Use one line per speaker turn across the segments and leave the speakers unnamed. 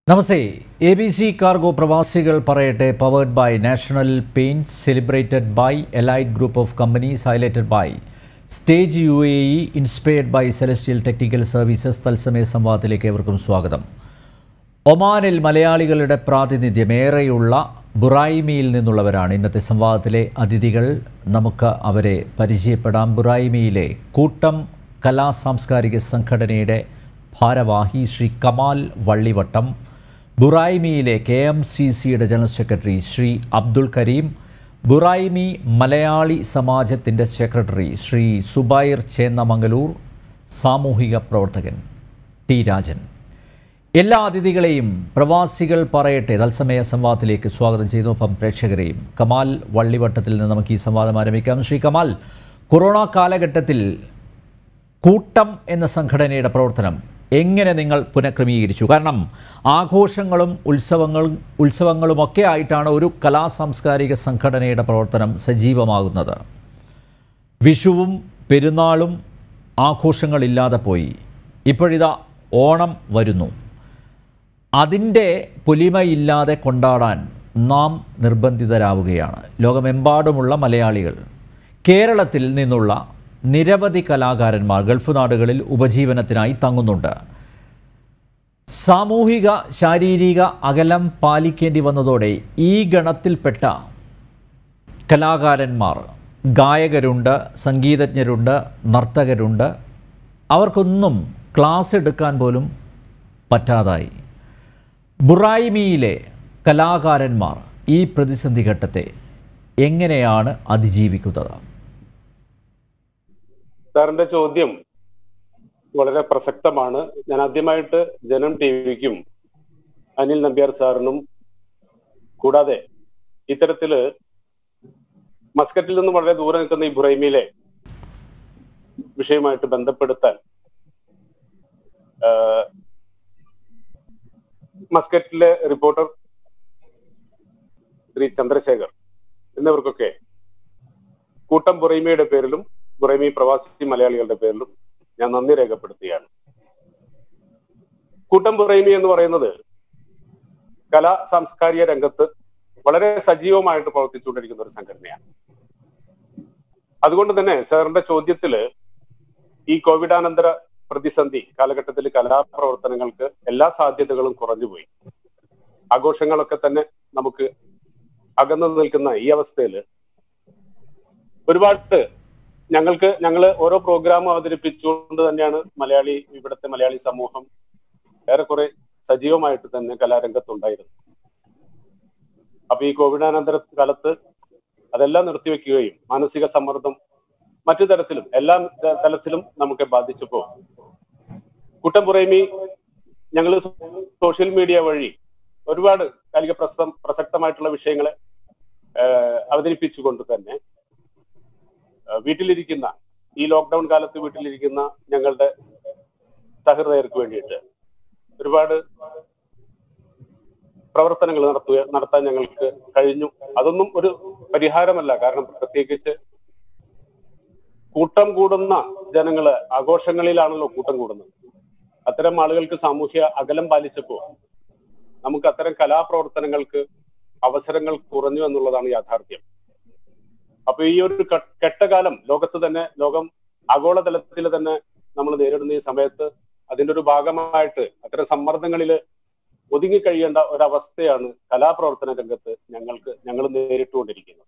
Namaste A B C Cargo പ്രവാസികൾ പറയട്ടെ powered by National Paint celebrated by Elite Group of Companies highlighted by Stage U A E inspired by Celestial Technical Services തത്സമയ സംവാദത്തിലേക്ക് ഏവർക്കും സ്വാഗതം ഒമാനിൽ മലയാളികളുടെ പ്രാതിനിധ്യം ഏറെയുള്ള ബുറായിമിയിൽ നിന്നുള്ളവരാണ് ഇന്നത്തെ സംവാദത്തിലെ അതിഥികൾ നമുക്ക് അവരെ പരിചയപ്പെടാം ബുറായിമിയിലെ കൂട്ടം കലാ സാംസ്കാരിക സംഘടനയുടെ ഭാരവാഹി ശ്രീ കമാൽ വള്ളിവട്ടം ബുറായിമിയിലെ കെ എം സി സിയുടെ general secretary Shri Abdul Karim Buraimi Malayali സമാജത്തിൻ്റെ സെക്രട്ടറി ശ്രീ സുബൈർ ചേന്നമംഗലൂർ സാമൂഹിക പ്രവർത്തകൻ ടി രാജൻ എല്ലാ അതിഥികളെയും പ്രവാസികൾ പറയട്ടെ തത്സമയ സംവാദത്തിലേക്ക് സ്വാഗതം ചെയ്യുന്നു ഒപ്പം പ്രേക്ഷകരെയും കമാൽ വള്ളിവട്ടത്തിൽ നിന്ന് നമുക്ക് ഈ സംവാദം ആരംഭിക്കാം ശ്രീ കമാൽ കൊറോണ കാലഘട്ടത്തിൽ കൂട്ടം എന്ന സംഘടനയുടെ പ്രവർത്തനം എങ്ങനെ നിങ്ങൾ പുനഃക്രമീകരിച്ചു കാരണം ആഘോഷങ്ങളും ഉത്സവങ്ങളും ഉത്സവങ്ങളുമൊക്കെ ആയിട്ടാണ് ഒരു കലാ സാംസ്കാരിക സംഘടനയുടെ പ്രവർത്തനം സജീവമാകുന്നത് വിഷുവും പെരുന്നാളും ആഘോഷങ്ങളില്ലാതെ പോയി ഇപ്പോഴിതാ ഓണം വരുന്നു അതിൻ്റെ പൊലിമയില്ലാതെ കൊണ്ടാടാൻ നാം നിർബന്ധിതരാവുകയാണ് ലോകമെമ്പാടുമുള്ള മലയാളികൾ കേരളത്തിൽ നിന്നുള്ള നിരവധി കലാകാരന്മാർ ഗൾഫ് നാടുകളിൽ ഉപജീവനത്തിനായി തങ്ങുന്നുണ്ട് സാമൂഹിക ശാരീരിക അകലം പാലിക്കേണ്ടി വന്നതോടെ ഈ ഗണത്തിൽപ്പെട്ട കലാകാരന്മാർ ഗായകരുണ്ട് സംഗീതജ്ഞരുണ്ട് നർത്തകരുണ്ട് അവർക്കൊന്നും ക്ലാസ് എടുക്കാൻ പോലും പറ്റാതായി ബുറായിമിയിലെ കലാകാരന്മാർ ഈ പ്രതിസന്ധി ഘട്ടത്തെ എങ്ങനെയാണ് അതിജീവിക്കുന്നത്
സാറിന്റെ ചോദ്യം വളരെ പ്രസക്തമാണ് ഞാൻ ആദ്യമായിട്ട് ജനം ടി വിക്കും അനിൽ നമ്പ്യാർ സാറിനും കൂടാതെ ഇത്തരത്തില് മസ്കറ്റിൽ നിന്ന് വളരെ ദൂരെ നിൽക്കുന്ന ഈ ബുറൈമിയിലെ വിഷയമായിട്ട് ബന്ധപ്പെടുത്താൻ ആഹ്, മസ്കറ്റിലെ റിപ്പോർട്ടർ ശ്രീ ചന്ദ്രശേഖർ എന്നിവർക്കൊക്കെ കൂട്ടം ബുറൈമിയുടെ പേരിലും ബുറൈമി പ്രവാസി മലയാളികളുടെ പേരിലും ഞാൻ നന്ദി രേഖപ്പെടുത്തുകയാണ് കൂട്ടം ബുറൈമി എന്ന് പറയുന്നത് കലാ സാംസ്കാരിക രംഗത്ത് വളരെ സജീവമായിട്ട് പ്രവർത്തിച്ചുകൊണ്ടിരിക്കുന്ന ഒരു സംഘടനയാണ് അതുകൊണ്ട് തന്നെ സാറിന്റെ ചോദ്യത്തില് ഈ കോവിഡാനന്തര പ്രതിസന്ധി കാലഘട്ടത്തിൽ കലാപ്രവർത്തനങ്ങൾക്ക് എല്ലാ സാധ്യതകളും കുറഞ്ഞുപോയി ആഘോഷങ്ങളൊക്കെ തന്നെ നമുക്ക് അകന്നു നിൽക്കുന്ന ഈ അവസ്ഥയിൽ ഒരുപാട് ഞങ്ങൾക്ക് ഞങ്ങൾ ഓരോ പ്രോഗ്രാം അവതരിപ്പിച്ചുകൊണ്ട് തന്നെയാണ് മലയാളി ഇവിടുത്തെ മലയാളി സമൂഹം ഏറെക്കുറെ സജീവമായിട്ട് തന്നെ കലാരംഗത്തുണ്ടായിരുന്നു അപ്പൊ ഈ കോവിഡാനന്തര കാലത്ത് അതെല്ലാം നിർത്തിവെക്കുകയും മാനസിക സമ്മർദ്ദം മറ്റു തരത്തിലും എല്ലാ ത- തലത്തിലും നമുക്ക് ബാധിച്ചപ്പോ കുട്ടംപുറൈമി ഞങ്ങൾ സോഷ്യൽ മീഡിയ വഴി ഒരുപാട് കാലിക പ്രസക്തം പ്രസക്തമായിട്ടുള്ള വിഷയങ്ങളെ ആഹ് അവതരിപ്പിച്ചുകൊണ്ട് തന്നെ ആഹ് വീട്ടിലിരിക്കുന്ന ഈ ലോക്ക്ഡൌൺ കാലത്ത് വീട്ടിലിരിക്കുന്ന ഞങ്ങളുടെ സഹൃദയർക്ക് വേണ്ടിയിട്ട് ഒരുപാട് പ്രവർത്തനങ്ങൾ നടത്തുക നടത്താൻ ഞങ്ങൾക്ക് കഴിഞ്ഞു അതൊന്നും ഒരു പരിഹാരമല്ല കാരണം പ്രത്യേകിച്ച് കൂട്ടം കൂടുന്ന ജനങ്ങള് ആഘോഷങ്ങളിലാണല്ലോ കൂട്ടം കൂടുന്നത് അത്തരം ആളുകൾക്ക് സാമൂഹ്യ അകലം പാലിച്ചപ്പോ നമുക്ക് അത്തരം കലാപ്രവർത്തനങ്ങൾക്ക് അവസരങ്ങൾ കുറഞ്ഞു എന്നുള്ളതാണ് യാഥാർത്ഥ്യം അപ്പൊ ഈ ഒരു ക- കെട്ടകാലം ലോകത്ത് തന്നെ ലോകം ആഗോളതലത്തിൽ തന്നെ നമ്മൾ നേരിടുന്ന ഈ സമയത്ത് അതിന്റെ ഒരു ഭാഗമായിട്ട് അത്തരം സമ്മർദ്ദങ്ങളിൽ ഒതുങ്ങിക്കഴിയേണ്ട ഒരവസ്ഥയാണ് കലാപ്രവർത്തന രംഗത്ത് ഞങ്ങൾക്ക് ഞങ്ങൾ നേരിട്ടുകൊണ്ടിരിക്കുന്നത്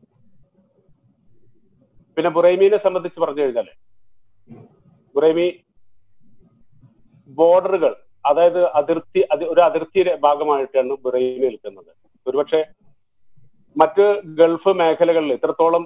പിന്നെ ബുറൈമീനെ സംബന്ധിച്ച് പറഞ്ഞു കഴിഞ്ഞാല് ബുറൈമി ബോർഡറുകൾ അതായത് അതിർത്തി അത്- ഒരു അതിർത്തിയുടെ ഭാഗമായിട്ടാണ് ബുറൈമി നിൽക്കുന്നത് ഒരുപക്ഷെ മറ്റ് ഗൾഫ് മേഖലകളിൽ ഇത്രത്തോളം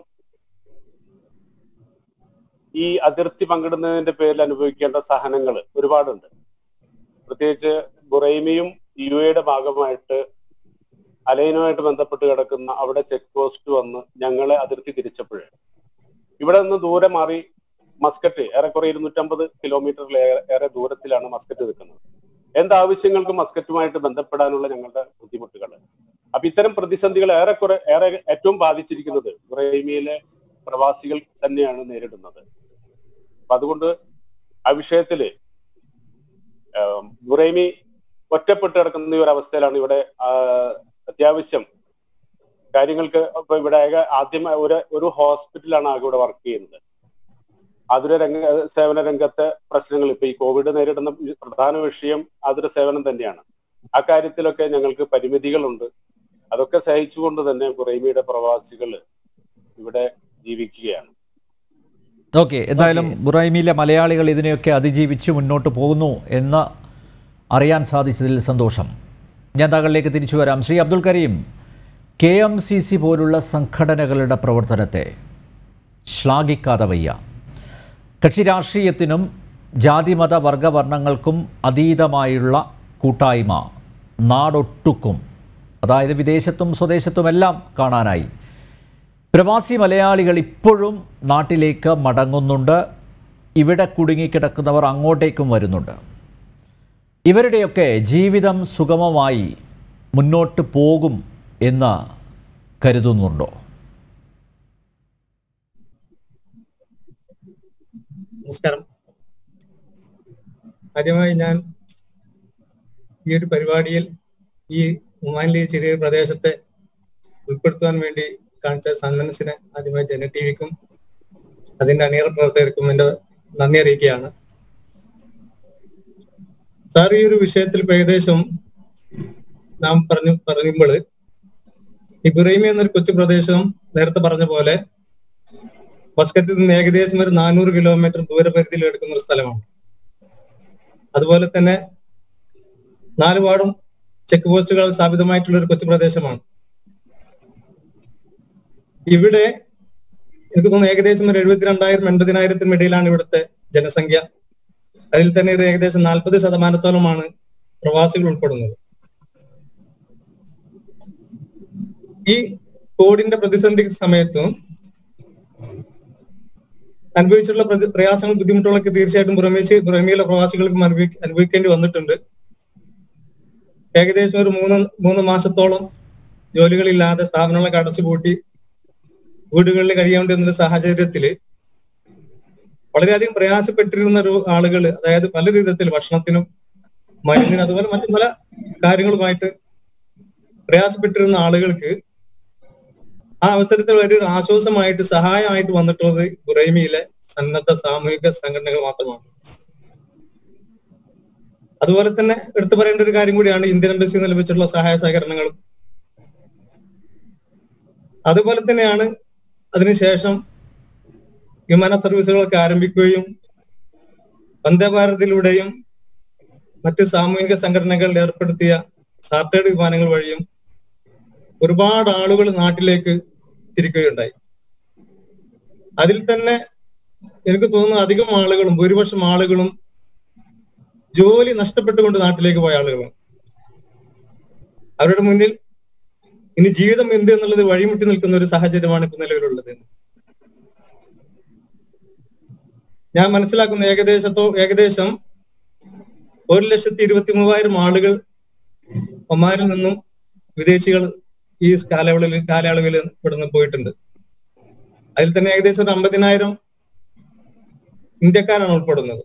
ഈ അതിർത്തി പങ്കിടുന്നതിന്റെ പേരിൽ അനുഭവിക്കേണ്ട സഹനങ്ങൾ ഒരുപാടുണ്ട് പ്രത്യേകിച്ച് ബുറൈമിയും യു എയുടെ ഭാഗമായിട്ട് അലൈനുമായിട്ട് ബന്ധപ്പെട്ട് കിടക്കുന്ന അവിടെ ചെക്ക് പോസ്റ്റ് വന്ന് ഞങ്ങളെ അതിർത്തി തിരിച്ചപ്പോൾ ഇവിടെ നിന്ന് ദൂരെ മാറി മസ്കറ്റ് ഏറെക്കുറെ ഇരുന്നൂറ്റമ്പത് കിലോമീറ്ററിൽ ഏറെ ദൂരത്തിലാണ് മസ്കറ്റ് നിൽക്കുന്നത് എന്താവശ്യങ്ങൾക്കും മസ്കറ്റുമായിട്ട് ബന്ധപ്പെടാനുള്ള ഞങ്ങളുടെ ബുദ്ധിമുട്ടുകൾ അപ്പൊ ഇത്തരം പ്രതിസന്ധികൾ ഏറെക്കുറെ ഏറെ ഏറ്റവും ബാധിച്ചിരിക്കുന്നത് ബുറൈമിയിലെ പ്രവാസികൾ തന്നെയാണ് നേരിടുന്നത് അപ്പൊ അതുകൊണ്ട് ആ വിഷയത്തില് ആം, ബുറൈമി ഒറ്റപ്പെട്ട് കിടക്കുന്ന ഈ ഒരു അവസ്ഥയിലാണ് ഇവിടെ ആ, അത്യാവശ്യം കാര്യങ്ങൾക്ക് ഇപ്പൊ ഇവിടെ ആകെ ആദ്യം ഒരു ഒരു ഹോസ്പിറ്റലാണ് ആകെ ഇവിടെ വർക്ക് ചെയ്യുന്നത് അതിര രംഗ സേവന രംഗത്തെ പ്രശ്നങ്ങൾ ഇപ്പൊ ഈ കോവിഡ് നേരിടുന്ന പ്രധാന വിഷയം അതിര സേവനം തന്നെയാണ് അക്കാര്യത്തിലൊക്കെ ഞങ്ങൾക്ക് പരിമിതികളുണ്ട് അതൊക്കെ സഹിച്ചുകൊണ്ട് തന്നെ കുറേമിയുടെ പ്രവാസികൾ ഇവിടെ ജീവിക്കുകയാണ്
ഓക്കെ എന്തായാലും ബുറൈമിയിലെ മലയാളികൾ ഇതിനെയൊക്കെ അതിജീവിച്ച് മുന്നോട്ട് പോകുന്നു എന്ന് അറിയാൻ സാധിച്ചതിൽ സന്തോഷം ഞാൻ താങ്കളിലേക്ക് തിരിച്ചു വരാം Shri Abdul Karim K M C C പോലുള്ള സംഘടനകളുടെ പ്രവർത്തനത്തെ ശ്ലാഘിക്കാതെ വയ്യ കക്ഷി രാഷ്ട്രീയത്തിനും ജാതിമത വർഗവർണ്ണങ്ങൾക്കും അതീതമായുള്ള കൂട്ടായ്മ നാടൊട്ടുക്കും അതായത് വിദേശത്തും സ്വദേശത്തുമെല്ലാം കാണാനായി പ്രവാസി മലയാളികൾ ഇപ്പോഴും നാട്ടിലേക്ക് മടങ്ങുന്നുണ്ട് ഇവിടെ കുടുങ്ങിക്കിടക്കുന്നവർ അങ്ങോട്ടേക്കും വരുന്നുണ്ട് ഇവരുടെയൊക്കെ ജീവിതം സുഗമമായി മുന്നോട്ട് പോകും എന്ന് കരുതുന്നുണ്ടോ
നമസ്കാരം ആദ്യമായി ഞാൻ ഈ ഒരു പരിപാടിയിൽ ഈ ഒമാനിലെ ഈ ചെറിയ പ്രദേശത്തെ ഉൾപ്പെടുത്തുവാൻ വേണ്ടി കാണിച്ച സന്മനസ്സിന് ആദ്യമായി ജന ടി വിക്കും അതിന്റെ അണിയറ പ്രവർത്തകർക്കും എന്റെ നന്ദി അറിയിക്കുകയാണ് സാർ ഈ ഒരു വിഷയത്തിൽ ഇപ്പൊ ഏകദേശം നാം പറഞ്ഞു പറയുമ്പോൾ ഇബ്രഹീമി എന്നൊരു കൊച്ചു പ്രദേശം നേരത്തെ പറഞ്ഞ പോലെ മസ്കത്തിൽ നിന്ന് ഏകദേശം ഒരു നാനൂറ് കിലോമീറ്റർ ദൂരപരിധിയിൽ എടുക്കുന്ന ഒരു സ്ഥലമാണ് അതുപോലെ തന്നെ നാലുപാടും ചെക്ക് പോസ്റ്റുകൾ സ്ഥാപിതമായിട്ടുള്ള ഒരു കൊച്ചു പ്രദേശമാണ് ഇവിടെ എനിക്ക് തോന്നുന്നു ഏകദേശം ഒരു എഴുപത്തിരണ്ടായിരം എൺപതിനായിരത്തിനും ഇടയിലാണ് ഇവിടുത്തെ ജനസംഖ്യ അതിൽ തന്നെ ഒരു ഏകദേശം നാൽപ്പത് ശതമാനത്തോളമാണ് പ്രവാസികൾ ഉൾപ്പെടുന്നത് ഈ കോവിഡിന്റെ പ്രതിസന്ധി സമയത്തും അനുഭവിച്ചിട്ടുള്ള പ്രതി- പ്രയാസങ്ങൾ ബുദ്ധിമുട്ടുകളൊക്കെ തീർച്ചയായിട്ടും പുറമേശി പുറമേയിലെ പ്രവാസികൾക്കും അനുഭവി അനുഭവിക്കേണ്ടി വന്നിട്ടുണ്ട് ഏകദേശം ഒരു മൂന്ന് മൂന്ന് മാസത്തോളം ജോലികളില്ലാതെ സ്ഥാപനങ്ങളൊക്കെ അടച്ചുപൂട്ടി വീടുകളിൽ കഴിയേണ്ടുന്ന ഒരു സാഹചര്യത്തില് വളരെയധികം പ്രയാസപ്പെട്ടിരുന്ന ഒരു ആളുകൾ അതായത് പല വിധത്തിൽ ഭക്ഷണത്തിനും മരുന്നിനും അതുപോലെ മറ്റു പല കാര്യങ്ങളുമായിട്ട് പ്രയാസപ്പെട്ടിരുന്ന ആളുകൾക്ക് ആ അവസരത്തിൽ വലിയൊരു ആശ്വാസമായിട്ട് സഹായമായിട്ട് വന്നിട്ടുള്ളത് ബുറൈമിയിലെ സന്നദ്ധ സാമൂഹിക സംഘടനകൾ മാത്രമാണ് അതുപോലെ തന്നെ എടുത്തു പറയേണ്ട ഒരു കാര്യം കൂടിയാണ് ഇന്ത്യൻ എംബസി ലഭിച്ചിട്ടുള്ള സഹായ സഹകരണങ്ങളും അതുപോലെ തന്നെയാണ് അതിനുശേഷം വിമാന സർവീസുകളൊക്കെ ആരംഭിക്കുകയും വന്ദേ ഭാരതിലൂടെയും മറ്റ് സാമൂഹിക സംഘടനകൾ ഏർപ്പെടുത്തിയ ചാർട്ടേഡ് വിമാനങ്ങൾ വഴിയും ഒരുപാട് ആളുകൾ നാട്ടിലേക്ക് തിരിക്കുകയുണ്ടായി അതിൽ തന്നെ എനിക്ക് തോന്നുന്നു അധികം ആളുകളും ഭൂരിപക്ഷം ആളുകളും ജോലി നഷ്ടപ്പെട്ടുകൊണ്ട് നാട്ടിലേക്ക് പോയ ആളുകളാണ് അവരുടെ മുന്നിൽ ഇനി ജീവിതം എന്ത് എന്നുള്ളത് വഴിമുട്ടി നിൽക്കുന്ന ഒരു സാഹചര്യമാണ് ഇപ്പൊ നിലവിലുള്ളത് ഞാൻ മനസ്സിലാക്കുന്ന ഏകദേശത്തോ ഏകദേശം ഒരു ലക്ഷത്തി ഇരുപത്തി മൂവായിരം ആളുകൾ ഒമാനിൽ നിന്നും വിദേശികൾ ഈ കാലയളവിൽ കാലയളവിൽ ഇവിടുന്ന് പോയിട്ടുണ്ട് അതിൽ തന്നെ ഏകദേശം ഒരു അമ്പതിനായിരം ഇന്ത്യക്കാരാണ് ഉൾപ്പെടുന്നത്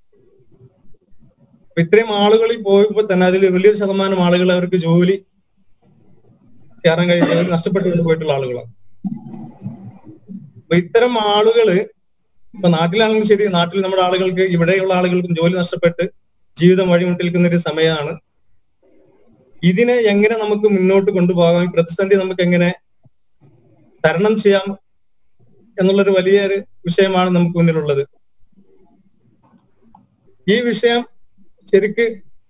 അപ്പൊ ഇത്രയും ആളുകളിൽ പോയപ്പോൾ തന്നെ അതിൽ വലിയൊരു ശതമാനം ആളുകൾ അവർക്ക് ജോലി കയറാൻ കഴിഞ്ഞ ജോലി നഷ്ടപ്പെട്ടുകൊണ്ട് പോയിട്ടുള്ള ആളുകളാണ് അപ്പൊ ഇത്തരം ആളുകള് ഇപ്പൊ നാട്ടിലാണെങ്കിലും ശരി നാട്ടിൽ നമ്മുടെ ആളുകൾക്ക് ഇവിടെയുള്ള ആളുകൾക്കും ജോലി നഷ്ടപ്പെട്ട് ജീവിതം വഴിമുട്ടി നിൽക്കുന്ന ഒരു സമയമാണ് ഇതിനെ എങ്ങനെ നമുക്ക് മുന്നോട്ട് കൊണ്ടുപോകാം ഈ പ്രതിസന്ധി നമുക്ക് എങ്ങനെ തരണം ചെയ്യാം എന്നുള്ളൊരു വലിയൊരു വിഷയമാണ് നമുക്ക് മുന്നിലുള്ളത് ഈ വിഷയം ശരിക്ക്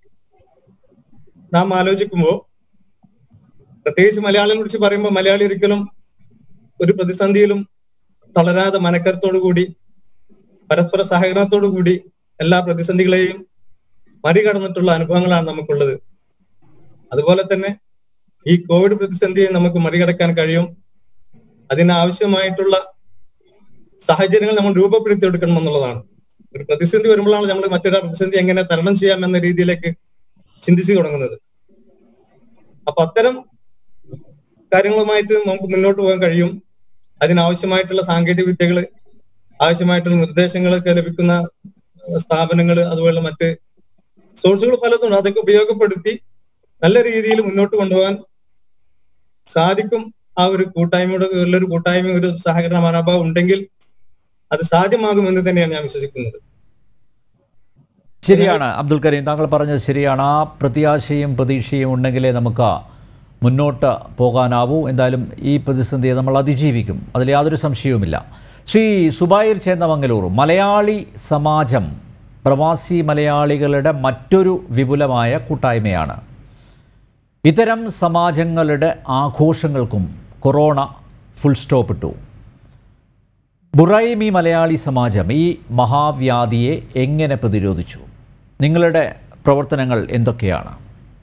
നാം ആലോചിക്കുമ്പോൾ പ്രത്യേകിച്ച് മലയാളികളെ കുറിച്ച് പറയുമ്പോൾ മലയാളി ഒരിക്കലും ഒരു പ്രതിസന്ധിയിലും തളരാതെ മനക്കരത്തോടു കൂടി പരസ്പര സഹകരണത്തോടു കൂടി എല്ലാ പ്രതിസന്ധികളെയും മറികടന്നിട്ടുള്ള അനുഭവങ്ങളാണ് നമുക്കുള്ളത് അതുപോലെ തന്നെ ഈ കോവിഡ് പ്രതിസന്ധിയെ നമുക്ക് മറികടക്കാൻ കഴിയും അതിനാവശ്യമായിട്ടുള്ള സാഹചര്യങ്ങൾ നമ്മൾ രൂപപ്പെടുത്തിയെടുക്കണം എന്നുള്ളതാണ് ഒരു പ്രതിസന്ധി വരുമ്പോഴാണ് നമ്മൾ മറ്റൊരു പ്രതിസന്ധി എങ്ങനെ തരണം ചെയ്യാം എന്ന രീതിയിലേക്ക് ചിന്തിച്ചു തുടങ്ങുന്നത് അപ്പൊ അത്തരം കാര്യങ്ങളുമായിട്ട് നമുക്ക് മുന്നോട്ട് പോകാൻ കഴിയും അതിനാവശ്യമായിട്ടുള്ള സാങ്കേതിക വിദ്യകൾ ആവശ്യമായിട്ടുള്ള നിർദ്ദേശങ്ങളൊക്കെ ലഭിക്കുന്ന സ്ഥാപനങ്ങൾ അതുപോലെ മറ്റ് സോഴ്സുകൾ പലതുണ്ട് അതൊക്കെ ഉപയോഗപ്പെടുത്തി നല്ല രീതിയിൽ മുന്നോട്ട് കൊണ്ടുപോകാൻ സാധിക്കും ആ ഒരു കൂട്ടായ്മയുടെ ഉള്ളൊരു കൂട്ടായ്മ ഒരു സഹകരണ മനോഭാവം ഉണ്ടെങ്കിൽ അത് സാധ്യമാകുമെന്ന് തന്നെയാണ് ഞാൻ വിശ്വസിക്കുന്നത്
ശരിയാണ് അബ്ദുൽ കരീം താങ്കൾ പറഞ്ഞത് ശരിയാണ് ആ പ്രത്യാശയും പ്രതീക്ഷയും ഉണ്ടെങ്കിലേ നമുക്ക് മുന്നോട്ട് പോകാനാവൂ എന്തായാലും ഈ പ്രതിസന്ധിയെ നമ്മൾ അതിജീവിക്കും അതിൽ യാതൊരു സംശയവുമില്ല ശ്രീ സുബൈർ ചേന്നമംഗലൂർ മലയാളി സമാജം പ്രവാസി മലയാളികളുടെ മറ്റൊരു വിപുലമായ കൂട്ടായ്മയാണ് ഇത്തരം സമാജങ്ങളുടെ ആഘോഷങ്ങൾക്കും കൊറോണ ഫുൾ സ്റ്റോപ്പ് ഇട്ടു ബുറൈമി മലയാളി സമാജം ഈ മഹാവ്യാധിയെ എങ്ങനെ പ്രതിരോധിച്ചു നിങ്ങളുടെ പ്രവർത്തനങ്ങൾ എന്തൊക്കെയാണ്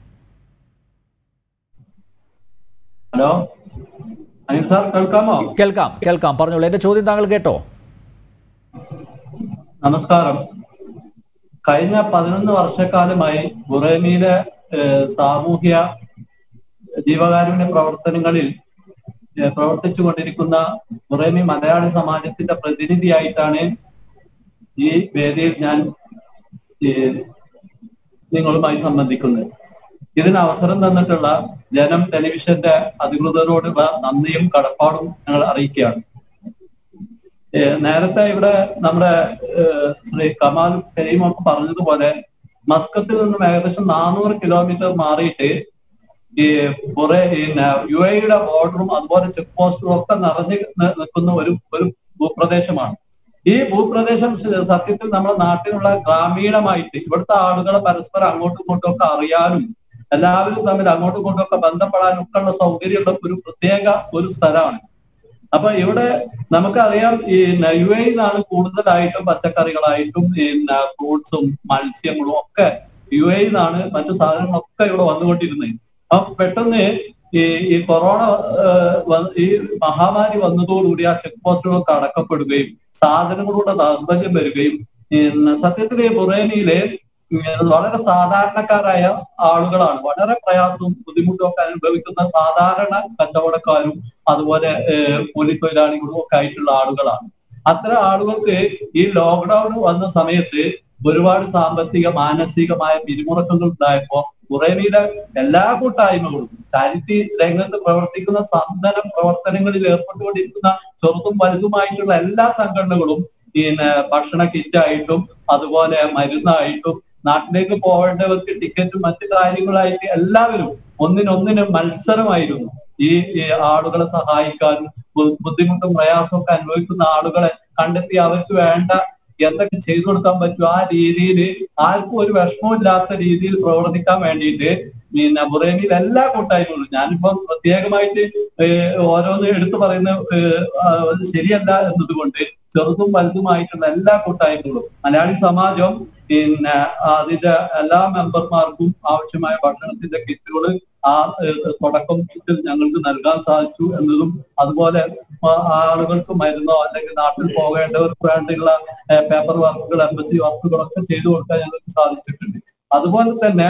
ഹലോ അനിൽ സാർ കേൾക്കാമോ
കേൾക്കാം കേൾക്കാം പറഞ്ഞോളൂ എൻ്റെ ചോദ്യം താങ്കൾ കേട്ടോ
നമസ്കാരം കഴിഞ്ഞ പതിനൊന്ന് വർഷക്കാലമായി ബുറേമിയിലെ ഏഹ്, സാമൂഹ്യ ജീവകാരുണ്യ പ്രവർത്തനങ്ങളിൽ ഏഹ്, പ്രവർത്തിച്ചു കൊണ്ടിരിക്കുന്ന ബുറേമി മലയാളി സമാജത്തിന്റെ പ്രതിനിധിയായിട്ടാണ് ഈ വേദിയിൽ ഞാൻ ഏഹ്, നിങ്ങളുമായി സംബന്ധിക്കുന്നത് ഇതിന് അവസരം തന്നിട്ടുള്ള ജനം ടെലിവിഷന്റെ അധികൃതരോടുള്ള നന്ദിയും കടപ്പാടും ഞങ്ങൾ അറിയിക്കുകയാണ് ഏഹ് നേരത്തെ ഇവിടെ നമ്മുടെ ഏഹ് ശ്രീ കമാൽ കരീം ഒക്കെ പറഞ്ഞതുപോലെ മസ്കത്തിൽ നിന്നും ഏകദേശം നാനൂറ് കിലോമീറ്റർ മാറിയിട്ട് ഈ കുറെ യു എയുടെ ബോർഡറും അതുപോലെ ചെക്ക് പോസ്റ്റും ഒക്കെ നിറഞ്ഞു നി- നിൽക്കുന്ന ഒരു ഒരു ഭൂപ്രദേശമാണ് ഈ ഭൂപ്രദേശം സ- സത്യത്തിൽ നമ്മുടെ നാട്ടിലുള്ള ഗ്രാമീണമായിട്ട് ഇവിടുത്തെ ആളുകളെ പരസ്പരം അങ്ങോട്ടും ഇങ്ങോട്ടും ഒക്കെ അറിയാനും എല്ലാവരും തമ്മിൽ അങ്ങോട്ടും ഇങ്ങോട്ടും ഒക്കെ ബന്ധപ്പെടാനും ഒക്കെ ഉള്ള സൗകര്യമുള്ള ഒരു പ്രത്യേക ഒരു സ്ഥലമാണ് അപ്പൊ ഇവിടെ നമുക്കറിയാം ഈ യു എ നിന്നാണ് കൂടുതലായിട്ടും പച്ചക്കറികളായിട്ടും പിന്നെ ഫ്രൂട്ട്സും മത്സ്യങ്ങളും ഒക്കെ യു എ നിന്നാണ് മറ്റു സാധനങ്ങളൊക്കെ ഇവിടെ വന്നുകൊണ്ടിരുന്നത് അപ്പൊ പെട്ടെന്ന് ഈ ഈ കൊറോണ ഏഹ്, വ- ഈ മഹാമാരി വന്നതോടുകൂടി ആ ചെക്ക് പോസ്റ്റുകളൊക്കെ അടക്കപ്പെടുകയും സാധനങ്ങളുടെ ദൗർബല്യം വരികയും പിന്നെ സത്യത്തിൽ ഈ ബുറേനിയിലെ ഉം, വളരെ സാധാരണക്കാരായ ആളുകളാണ് വളരെ പ്രയാസവും ബുദ്ധിമുട്ടും ഒക്കെ അനുഭവിക്കുന്ന സാധാരണ കച്ചവടക്കാരും അതുപോലെ ഏഹ്, കൂലിത്തൊഴിലാളികളും ഒക്കെ ആയിട്ടുള്ള ആളുകളാണ് അത്തരം ആളുകൾക്ക് ഈ ലോക്ക്ഡൌൺ വന്ന സമയത്ത് ഒരുപാട് സാമ്പത്തിക മാനസികമായ പിരിമുറക്കങ്ങൾ ഉണ്ടായപ്പോ കുറേനീടെ എല്ലാ കൂട്ടായ്മകളും ചാരിറ്റി രംഗത്ത് പ്രവർത്തിക്കുന്ന സന്ദന പ്രവർത്തനങ്ങളിൽ ഏർപ്പെട്ടുകൊണ്ടിരിക്കുന്ന ചെറുതും വലുതുമായിട്ടുള്ള എല്ലാ സംഘടനകളും പിന്നെ ഭക്ഷണ കിറ്റായിട്ടും അതുപോലെ മരുന്നായിട്ടും നാട്ടിലേക്ക് പോകേണ്ടവർക്ക് ടിക്കറ്റും മറ്റു കാര്യങ്ങളായിട്ട് എല്ലാവരും ഒന്നിനൊന്നിന് മത്സരമായിരുന്നു ഈ ഈ ആളുകളെ സഹായിക്കാനും ബു- ബുദ്ധിമുട്ടും പ്രയാസവും ഒക്കെ അനുഭവിക്കുന്ന ആളുകളെ കണ്ടെത്തി അവർക്ക് വേണ്ട എന്തൊക്കെ ചെയ്തു കൊടുക്കാൻ പറ്റും ആ രീതിയിൽ ആർക്കും ഒരു വിഷമമില്ലാത്ത രീതിയിൽ പ്രവർത്തിക്കാൻ വേണ്ടിയിട്ട് പിന്നെ ബുറേമിയിൽ എല്ലാ കൂട്ടായ്മകളും ഞാനിപ്പം പ്രത്യേകമായിട്ട് ഏഹ്, ഓരോന്ന് എടുത്തു പറയുന്ന ഏഹ്, ആ, അത് ശരിയല്ല എന്നതുകൊണ്ട് ചെറുതും വലുതുമായിട്ടുള്ള എല്ലാ കൂട്ടായ്മകളും മലയാളി സമാജം പിന്നെ അതിന്റെ എല്ലാ മെമ്പർമാർക്കും ആവശ്യമായ ഭക്ഷണത്തിന്റെ കിറ്റുകൾ ആ ഏഹ്, തുടക്കം മുതൽ ഞങ്ങൾക്ക് നൽകാൻ സാധിച്ചു എന്നതും അതുപോലെ ആ, ആളുകൾക്ക് മരുന്നോ അല്ലെങ്കിൽ നാട്ടിൽ പോകേണ്ടവർക്ക് വേണ്ടിയുള്ള പേപ്പർ വർക്കുകൾ എംബസി വർക്കുകളൊക്കെ ചെയ്തു കൊടുക്കാൻ ഞങ്ങൾക്ക് സാധിച്ചിട്ടുണ്ട് അതുപോലെ തന്നെ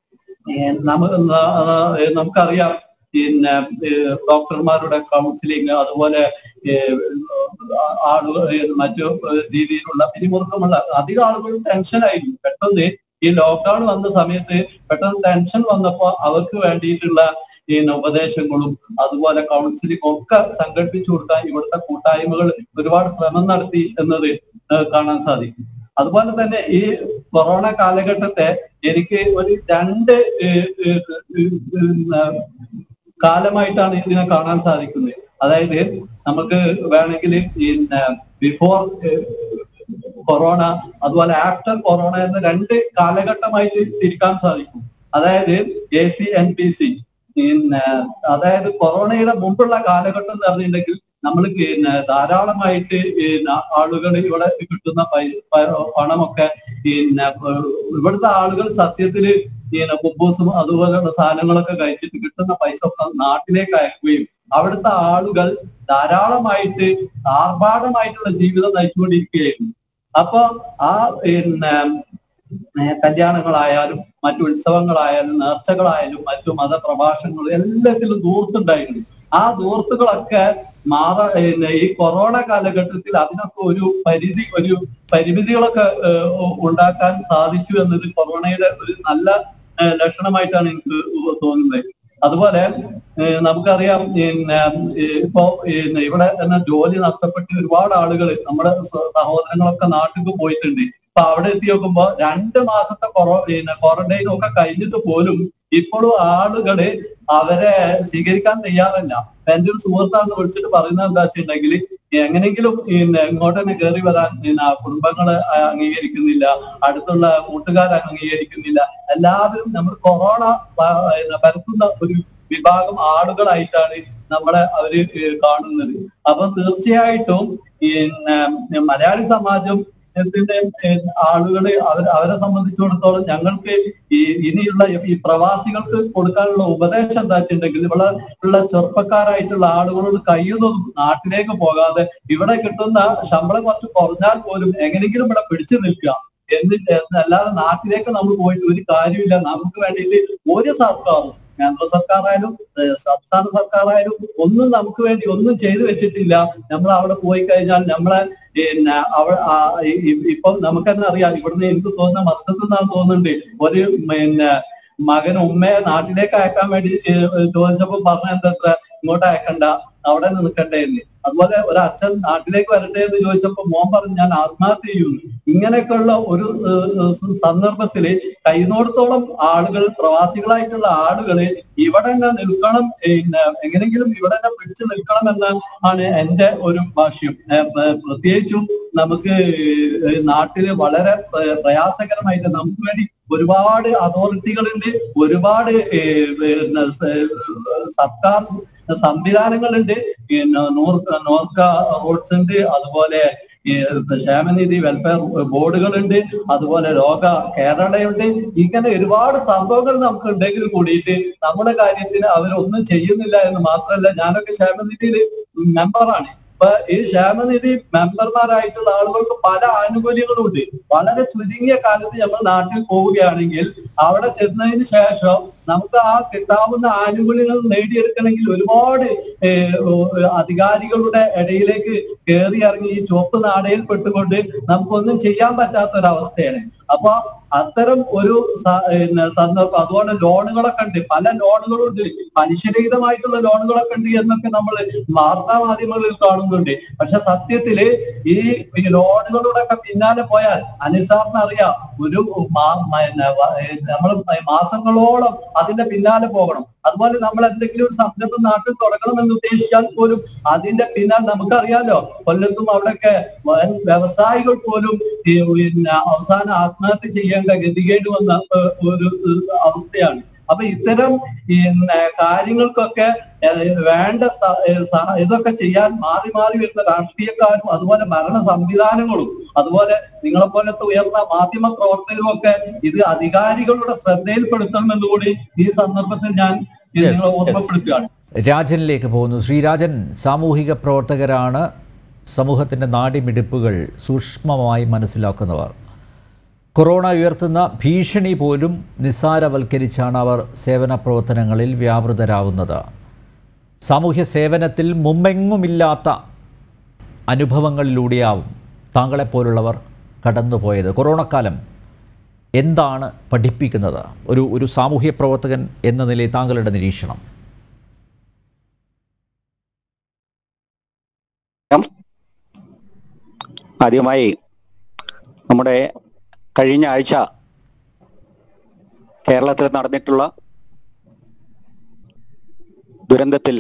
ഏഹ്, നമ്മ ന- ഏഹ്, നമുക്കറിയാം പിന്നെ ഏഹ്, ഡോക്ടർമാരുടെ കൗൺസിലിംഗ് അതുപോലെ ഏഹ്, ആ- ആളുകൾ ഏഹ്, മറ്റു ഏഹ്, രീതിയിലുള്ള പിരിമുറുക്കമുള്ള അധികം ആളുകളും ടെൻഷനായിരുന്നു പെട്ടെന്ന് ഈ ലോക്ക്ഡൌൺ വന്ന സമയത്ത് പെട്ടെന്ന് ടെൻഷൻ വന്നപ്പോ അവർക്ക് വേണ്ടിയിട്ടുള്ള ഈ ഉപദേശങ്ങളും അതുപോലെ കൗൺസിലിംഗ് ഒക്കെ സംഘടിപ്പിച്ചു കൊടുക്കാൻ ഇവിടുത്തെ കൂട്ടായ്മകൾ ഒരുപാട് ശ്രമം നടത്തി എന്നത് ഏഹ് കാണാൻ സാധിക്കും അതുപോലെ തന്നെ ഈ കൊറോണ കാലഘട്ടത്തെ എനിക്ക് ഒരു രണ്ട് ഏഹ്, ഏഹ്, ഏഹ്, കാലമായിട്ടാണ് ഇതിനെ കാണാൻ സാധിക്കുന്നത് അതായത് നമുക്ക് വേണമെങ്കിൽ പിന്നെ ബിഫോർ കൊറോണ അതുപോലെ ആഫ്റ്റർ കൊറോണ എന്ന രണ്ട് കാലഘട്ടമായിട്ട് തിരിക്കാൻ സാധിക്കും അതായത് A C N P C പിന്നെ അതായത് കൊറോണയുടെ മുമ്പുള്ള കാലഘട്ടം എന്ന് പറഞ്ഞിട്ടുണ്ടെങ്കിൽ നമ്മൾ പിന്നെ ധാരാളമായിട്ട് പിന്നെ ആളുകൾ ഇവിടെ കിട്ടുന്ന പൈ- പ- പണമൊക്കെ പിന്നെ ഏഹ് ഇവിടുത്തെ ആളുകൾ സത്യത്തില് പിന്നെ കുബൂസും അതുപോലെയുള്ള സാധനങ്ങളൊക്കെ കഴിച്ചിട്ട് കിട്ടുന്ന പൈസ ഒക്കെ നാട്ടിലേക്ക് അയക്കുകയും അവിടുത്തെ ആളുകൾ ധാരാളമായിട്ട് ആർഭാടമായിട്ടുള്ള ജീവിതം നയിച്ചുകൊണ്ടിരിക്കുകയായിരുന്നു അപ്പൊ ആ പിന്നെ ഏഹ് കല്യാണങ്ങളായാലും മറ്റു ഉത്സവങ്ങളായാലും നേർച്ചകളായാലും മറ്റു മതപ്രഭാഷണങ്ങളും എല്ലാത്തിലും ദൂർത്തുണ്ടായിരുന്നു ആ ദൂർത്തുകളൊക്കെ മാറ പിന്നെ ഈ കൊറോണ കാലഘട്ടത്തിൽ അതിനൊക്കെ ഒരു പരിധി ഒരു പരിമിതികളൊക്കെ ഏഹ്, ഉ- ഉണ്ടാക്കാൻ സാധിച്ചു എന്നത് കൊറോണയുടെ ഒരു നല്ല ഏഹ്, ലക്ഷണമായിട്ടാണ് എനിക്ക് തോന്നുന്നത് അതുപോലെ ഏഹ്, നമുക്കറിയാം പിന്നെ ഏഹ്, ഇപ്പോ പിന്നെ ഇവിടെ തന്നെ ജോലി നഷ്ടപ്പെട്ട് ഒരുപാട് ആളുകൾ നമ്മുടെ സ- സഹോദരങ്ങളൊക്കെ നാട്ടിൽ പോയിട്ടുണ്ട് അപ്പൊ അവിടെ എത്തി നോക്കുമ്പോ രണ്ട് മാസത്തെ കൊറോ പിന്നെ ക്വാറന്റൈൻ ഒക്കെ കഴിഞ്ഞിട്ട് പോലും ഇപ്പോഴും ആളുകള് അവരെ സ്വീകരിക്കാൻ തയ്യാറല്ല എന്റെ ഒരു സുഹൃത്താന്ന് വിളിച്ചിട്ട് പറയുന്നത് എന്താ വെച്ചിട്ടുണ്ടെങ്കിൽ എങ്ങനെങ്കിലും പിന്നെ ഇങ്ങോട്ട് തന്നെ കയറി വരാൻ പിന്നെ കുടുംബങ്ങള് അംഗീകരിക്കുന്നില്ല അടുത്തുള്ള കൂട്ടുകാർ അംഗീകരിക്കുന്നില്ല എല്ലാവരും നമ്മൾ കൊറോണ പ- പിന്നെ പരത്തുന്ന ഒരു വിഭാഗം ആളുകളായിട്ടാണ് നമ്മളെ അവര് ഏഹ് കാണുന്നത് അപ്പൊ തീർച്ചയായിട്ടും പിന്നെ മലയാളി സമാജം ത്തിന്റെ ആളുകളെ അവർ അവരെ സംബന്ധിച്ചിടത്തോളം ഞങ്ങൾക്ക് ഈ ഇനിയുള്ള ഈ പ്രവാസികൾക്ക് കൊടുക്കാനുള്ള ഉപദേശം എന്താ വെച്ചിട്ടുണ്ടെങ്കിൽ ഇവിടെ ഉള്ള ചെറുപ്പക്കാരായിട്ടുള്ള ആളുകളോട് കഴിയുന്നതും നാട്ടിലേക്ക് പോകാതെ ഇവിടെ കിട്ടുന്ന ശമ്പളം കുറച്ച് കുറഞ്ഞാൽ പോലും എങ്ങനെയെങ്കിലും ഇവിടെ പിടിച്ചു നിൽക്കുക എന്നിട്ട് അല്ലാതെ നാട്ടിലേക്ക് നമ്മൾ പോയിട്ട് ഒരു കാര്യമില്ല നമുക്ക് വേണ്ടിയിട്ട് ഒരു സർക്കാരും കേന്ദ്ര സർക്കാരായാലും ഏഹ് സംസ്ഥാന സർക്കാരായാലും ഒന്നും നമുക്ക് വേണ്ടി ഒന്നും ചെയ്തു വെച്ചിട്ടില്ല നമ്മൾ അവിടെ പോയി കഴിഞ്ഞാൽ നമ്മളെ പിന്നെ അവ ആ, ഇ- ഇ- ഇപ്പം നമുക്ക് തന്നെ അറിയാം ഇവിടുന്ന് എനിക്ക് തോന്നുന്ന മസ്കത്ത് നിന്നാണ് തോന്നുന്നുണ്ട് ഒരു പിന്നെ മകൻ ഉമ്മയെ നാട്ടിലേക്ക് അയക്കാൻ വേണ്ടി ഏഹ്, ചോദിച്ചപ്പോ പറഞ്ഞ എന്താ ഇങ്ങോട്ട് അയക്കണ്ട അവിടെ നിൽക്കണ്ടേ എന്ന് അതുപോലെ ഒരു അച്ഛൻ നാട്ടിലേക്ക് വരട്ടെ എന്ന് ചോദിച്ചപ്പോ മോൻ പറഞ്ഞു ഞാൻ ആത്മഹത്യ ചെയ്യുന്നു ഇങ്ങനെയൊക്കെയുള്ള ഒരു ഏഹ്, ഏഹ്, സന്ദർഭത്തില് കഴിയുന്നിടത്തോളം ആളുകൾ പ്രവാസികളായിട്ടുള്ള ആളുകള് ഇവിടെ തന്നെ നിൽക്കണം പിന്നെ എങ്ങനെങ്കിലും ഇവിടെ തന്നെ പിടിച്ചു നിൽക്കണം എന്ന് ആണ് എന്റെ ഒരു ഭാഷ്യം ഏഹ്, പ്ര- പ്രത്യേകിച്ചും നമുക്ക് ഏഹ്, നാട്ടില് വളരെ പ്ര- പ്രയാസകരമായിട്ട് നമുക്ക് വേണ്ടി ഒരുപാട് അതോറിറ്റികളുണ്ട് ഒരുപാട് ഏഹ്, പിന്നെ സ- സർക്കാർ സംവിധാനങ്ങളുണ്ട് പിന്നെ നോർക്ക നോർക്ക റോഡ്സ് ഉണ്ട് അതുപോലെ ഈ ക്ഷേമനിധി വെൽഫെയർ ബോർഡുകളുണ്ട് അതുപോലെ ലോക കേരളയുണ്ട് ഇങ്ങനെ ഒരുപാട് സംഭവങ്ങൾ നമുക്ക് ഉണ്ടെങ്കിൽ കൂടിയിട്ട് നമ്മുടെ കാര്യത്തിന് അവരൊന്നും ചെയ്യുന്നില്ല എന്ന് മാത്രമല്ല ഞാനൊക്കെ ക്ഷേമനിധിയിൽ മെമ്പറാണ് ഇപ്പൊ ഈ ക്ഷേമനിധി മെമ്പർമാരായിട്ടുള്ള ആളുകൾക്ക് പല ആനുകൂല്യങ്ങളും ഉണ്ട് വളരെ ചുരുങ്ങിയ കാലത്ത് നമ്മൾ നാട്ടിൽ പോവുകയാണെങ്കിൽ അവിടെ ചെന്നതിന് ശേഷം നമുക്ക് ആ കിട്ടാവുന്ന ആനുകൂല്യങ്ങൾ നേടിയെടുക്കണമെങ്കിൽ ഒരുപാട് ഏഹ്, ഓ, അധികാരികളുടെ ഇടയിലേക്ക് കയറി ഇറങ്ങി ഈ ചുവപ്പ് നാടയിൽ പെട്ടുകൊണ്ട് നമുക്കൊന്നും ചെയ്യാൻ പറ്റാത്ത ഒരവസ്ഥയാണ് അപ്പൊ അത്തരം ഒരു സ- പിന്നെ സന്ദർഭം അതുപോലെ ലോണുകളൊക്കെ ഉണ്ട് പല ലോണുകളും ഉണ്ട് പലിശരഹിതമായിട്ടുള്ള ലോണുകളൊക്കെ ഉണ്ട് എന്നൊക്കെ നമ്മൾ വാർത്താ മാധ്യമങ്ങളിൽ കാണുന്നുണ്ട് പക്ഷെ സത്യത്തില് ഈ ഈ ലോണുകളുടെ ഒക്കെ പിന്നാലെ പോയാൽ അനിസാറിന് അറിയാം ഒരു മാ- പിന്നെ വ- ഏ, നമ്മൾ മാസങ്ങളോളം അതിന്റെ പിന്നാലെ പോകണം അതുപോലെ നമ്മൾ എന്തെങ്കിലും ഒരു സംരംഭം നാട്ടിൽ തുടങ്ങണമെന്ന് ഉദ്ദേശിച്ചാൽ പോലും അതിന്റെ പിന്നാലെ നമുക്കറിയാലോ കൊല്ലത്തും അവിടെയൊക്കെ വൻ വ്യവസായികൾ പോലും ഈ പിന്നെ അവസാനം ആത്മഹത്യ ചെയ്യേണ്ട ഗതികേട് വന്ന ഏഹ്, ഒരു ഏഹ്, അവസ്ഥയാണ് അപ്പൊ ഇത്തരം പിന്നെ കാര്യങ്ങൾക്കൊക്കെ ഏഹ്, വേണ്ട സ- ഏഹ്, സ- ഇതൊക്കെ ചെയ്യാൻ മാറി മാറി വരുന്ന രാഷ്ട്രീയക്കാരും അതുപോലെ ഭരണ സംവിധാനങ്ങളും അതുപോലെ നിങ്ങളെ പോലത്തെ ഉയർന്ന മാധ്യമ പ്രവർത്തകരും ഒക്കെ ഇത് അധികാരികളുടെ ശ്രദ്ധയിൽപ്പെടുത്തണമെന്ന് കൂടി ഈ സന്ദർഭത്തിൽ ഞാൻ
Yes,
നിങ്ങളെ
yes.
ഓർമ്മപ്പെടുത്തുകയാണ്
രാജനിലേക്ക് പോകുന്നു ശ്രീരാജൻ സാമൂഹിക പ്രവർത്തകരാണ് സമൂഹത്തിൻ്റെ നാടിമിടിപ്പുകൾ സൂക്ഷ്മമായി മനസ്സിലാക്കുന്നവർ കൊറോണ ഉയർത്തുന്ന ഭീഷണി പോലും നിസ്സാരവൽക്കരിച്ചാണ് അവർ സേവന പ്രവർത്തനങ്ങളിൽ വ്യാപൃതരാകുന്നത് സാമൂഹ്യ സേവനത്തിൽ മുമ്പെങ്ങുമില്ലാത്ത അനുഭവങ്ങളിലൂടെയാവും താങ്കളെപ്പോലുള്ളവർ കടന്നുപോയത് കൊറോണക്കാലം എന്താണ് പഠിപ്പിക്കുന്നത് ഒരു ഒരു സാമൂഹ്യ പ്രവർത്തകൻ എന്ന നിലയിൽ താങ്കളുടെ നിരീക്ഷണം
ആദ്യമായി നമ്മുടെ കഴിഞ്ഞ ആഴ്ച കേരളത്തിൽ നടന്നിട്ടുള്ള ദുരന്തത്തിൽ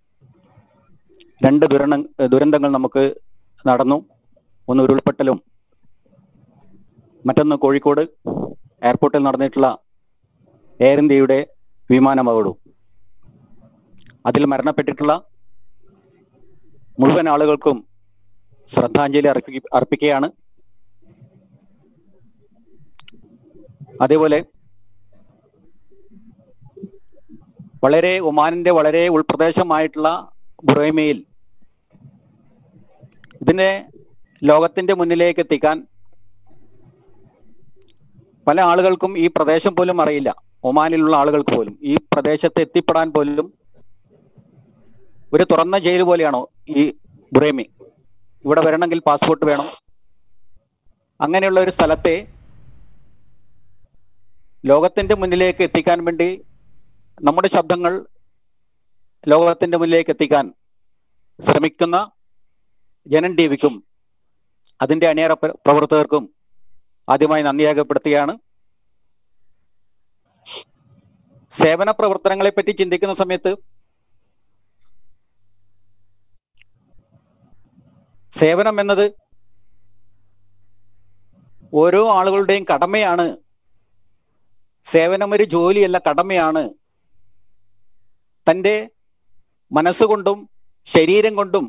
രണ്ട് ദുരണ ദുരന്തങ്ങൾ നമുക്ക് നടന്നു ഒന്ന് ഉരുൾപൊട്ടലും മറ്റൊന്ന് കോഴിക്കോട് എയർപോർട്ടിൽ നടന്നിട്ടുള്ള എയർ ഇന്ത്യയുടെ വിമാനാപകടവും അതിൽ മരണപ്പെട്ടിട്ടുള്ള മുഴുവൻ ആളുകൾക്കും ശ്രദ്ധാഞ്ജലി അർപ്പി അർപ്പിക്കുകയാണ് അതേപോലെ വളരെ ഒമാനിന്റെ വളരെ ഉൾപ്രദേശമായിട്ടുള്ള ബുറൈമയിൽ ഇതിനെ ലോകത്തിന്റെ മുന്നിലേക്ക് എത്തിക്കാൻ പല ആളുകൾക്കും ഈ പ്രദേശം പോലും അറിയില്ല ഒമാനിലുള്ള ആളുകൾക്ക് പോലും ഈ പ്രദേശത്ത് എത്തിപ്പെടാൻ പോലും ഒരു തുറന്ന ജയിൽ പോലെയാണോ ഈ ബുറേമി ഇവിടെ വരണമെങ്കിൽ പാസ്പോർട്ട് വേണം അങ്ങനെയുള്ള ഒരു സ്ഥലത്തെ ലോകത്തിന്റെ മുന്നിലേക്ക് എത്തിക്കാൻ വേണ്ടി നമ്മുടെ ശബ്ദങ്ങൾ ലോകത്തിന്റെ മുന്നിലേക്ക് എത്തിക്കാൻ ശ്രമിക്കുന്ന ജനൻ ടി വിക്കും അതിന്റെ അണിയറ പ്ര- പ്രവർത്തകർക്കും ആദ്യമായി നന്ദി രേഖപ്പെടുത്തുകയാണ് സേവന പ്രവർത്തനങ്ങളെ പറ്റി ചിന്തിക്കുന്ന സമയത്ത് സേവനം എന്നത് ഓരോ ആളുകളുടെയും കടമയാണ് സേവനം ഒരു ജോലിയല്ല കടമയാണ് തൻ്റെ മനസ്സുകൊണ്ടും ശരീരം കൊണ്ടും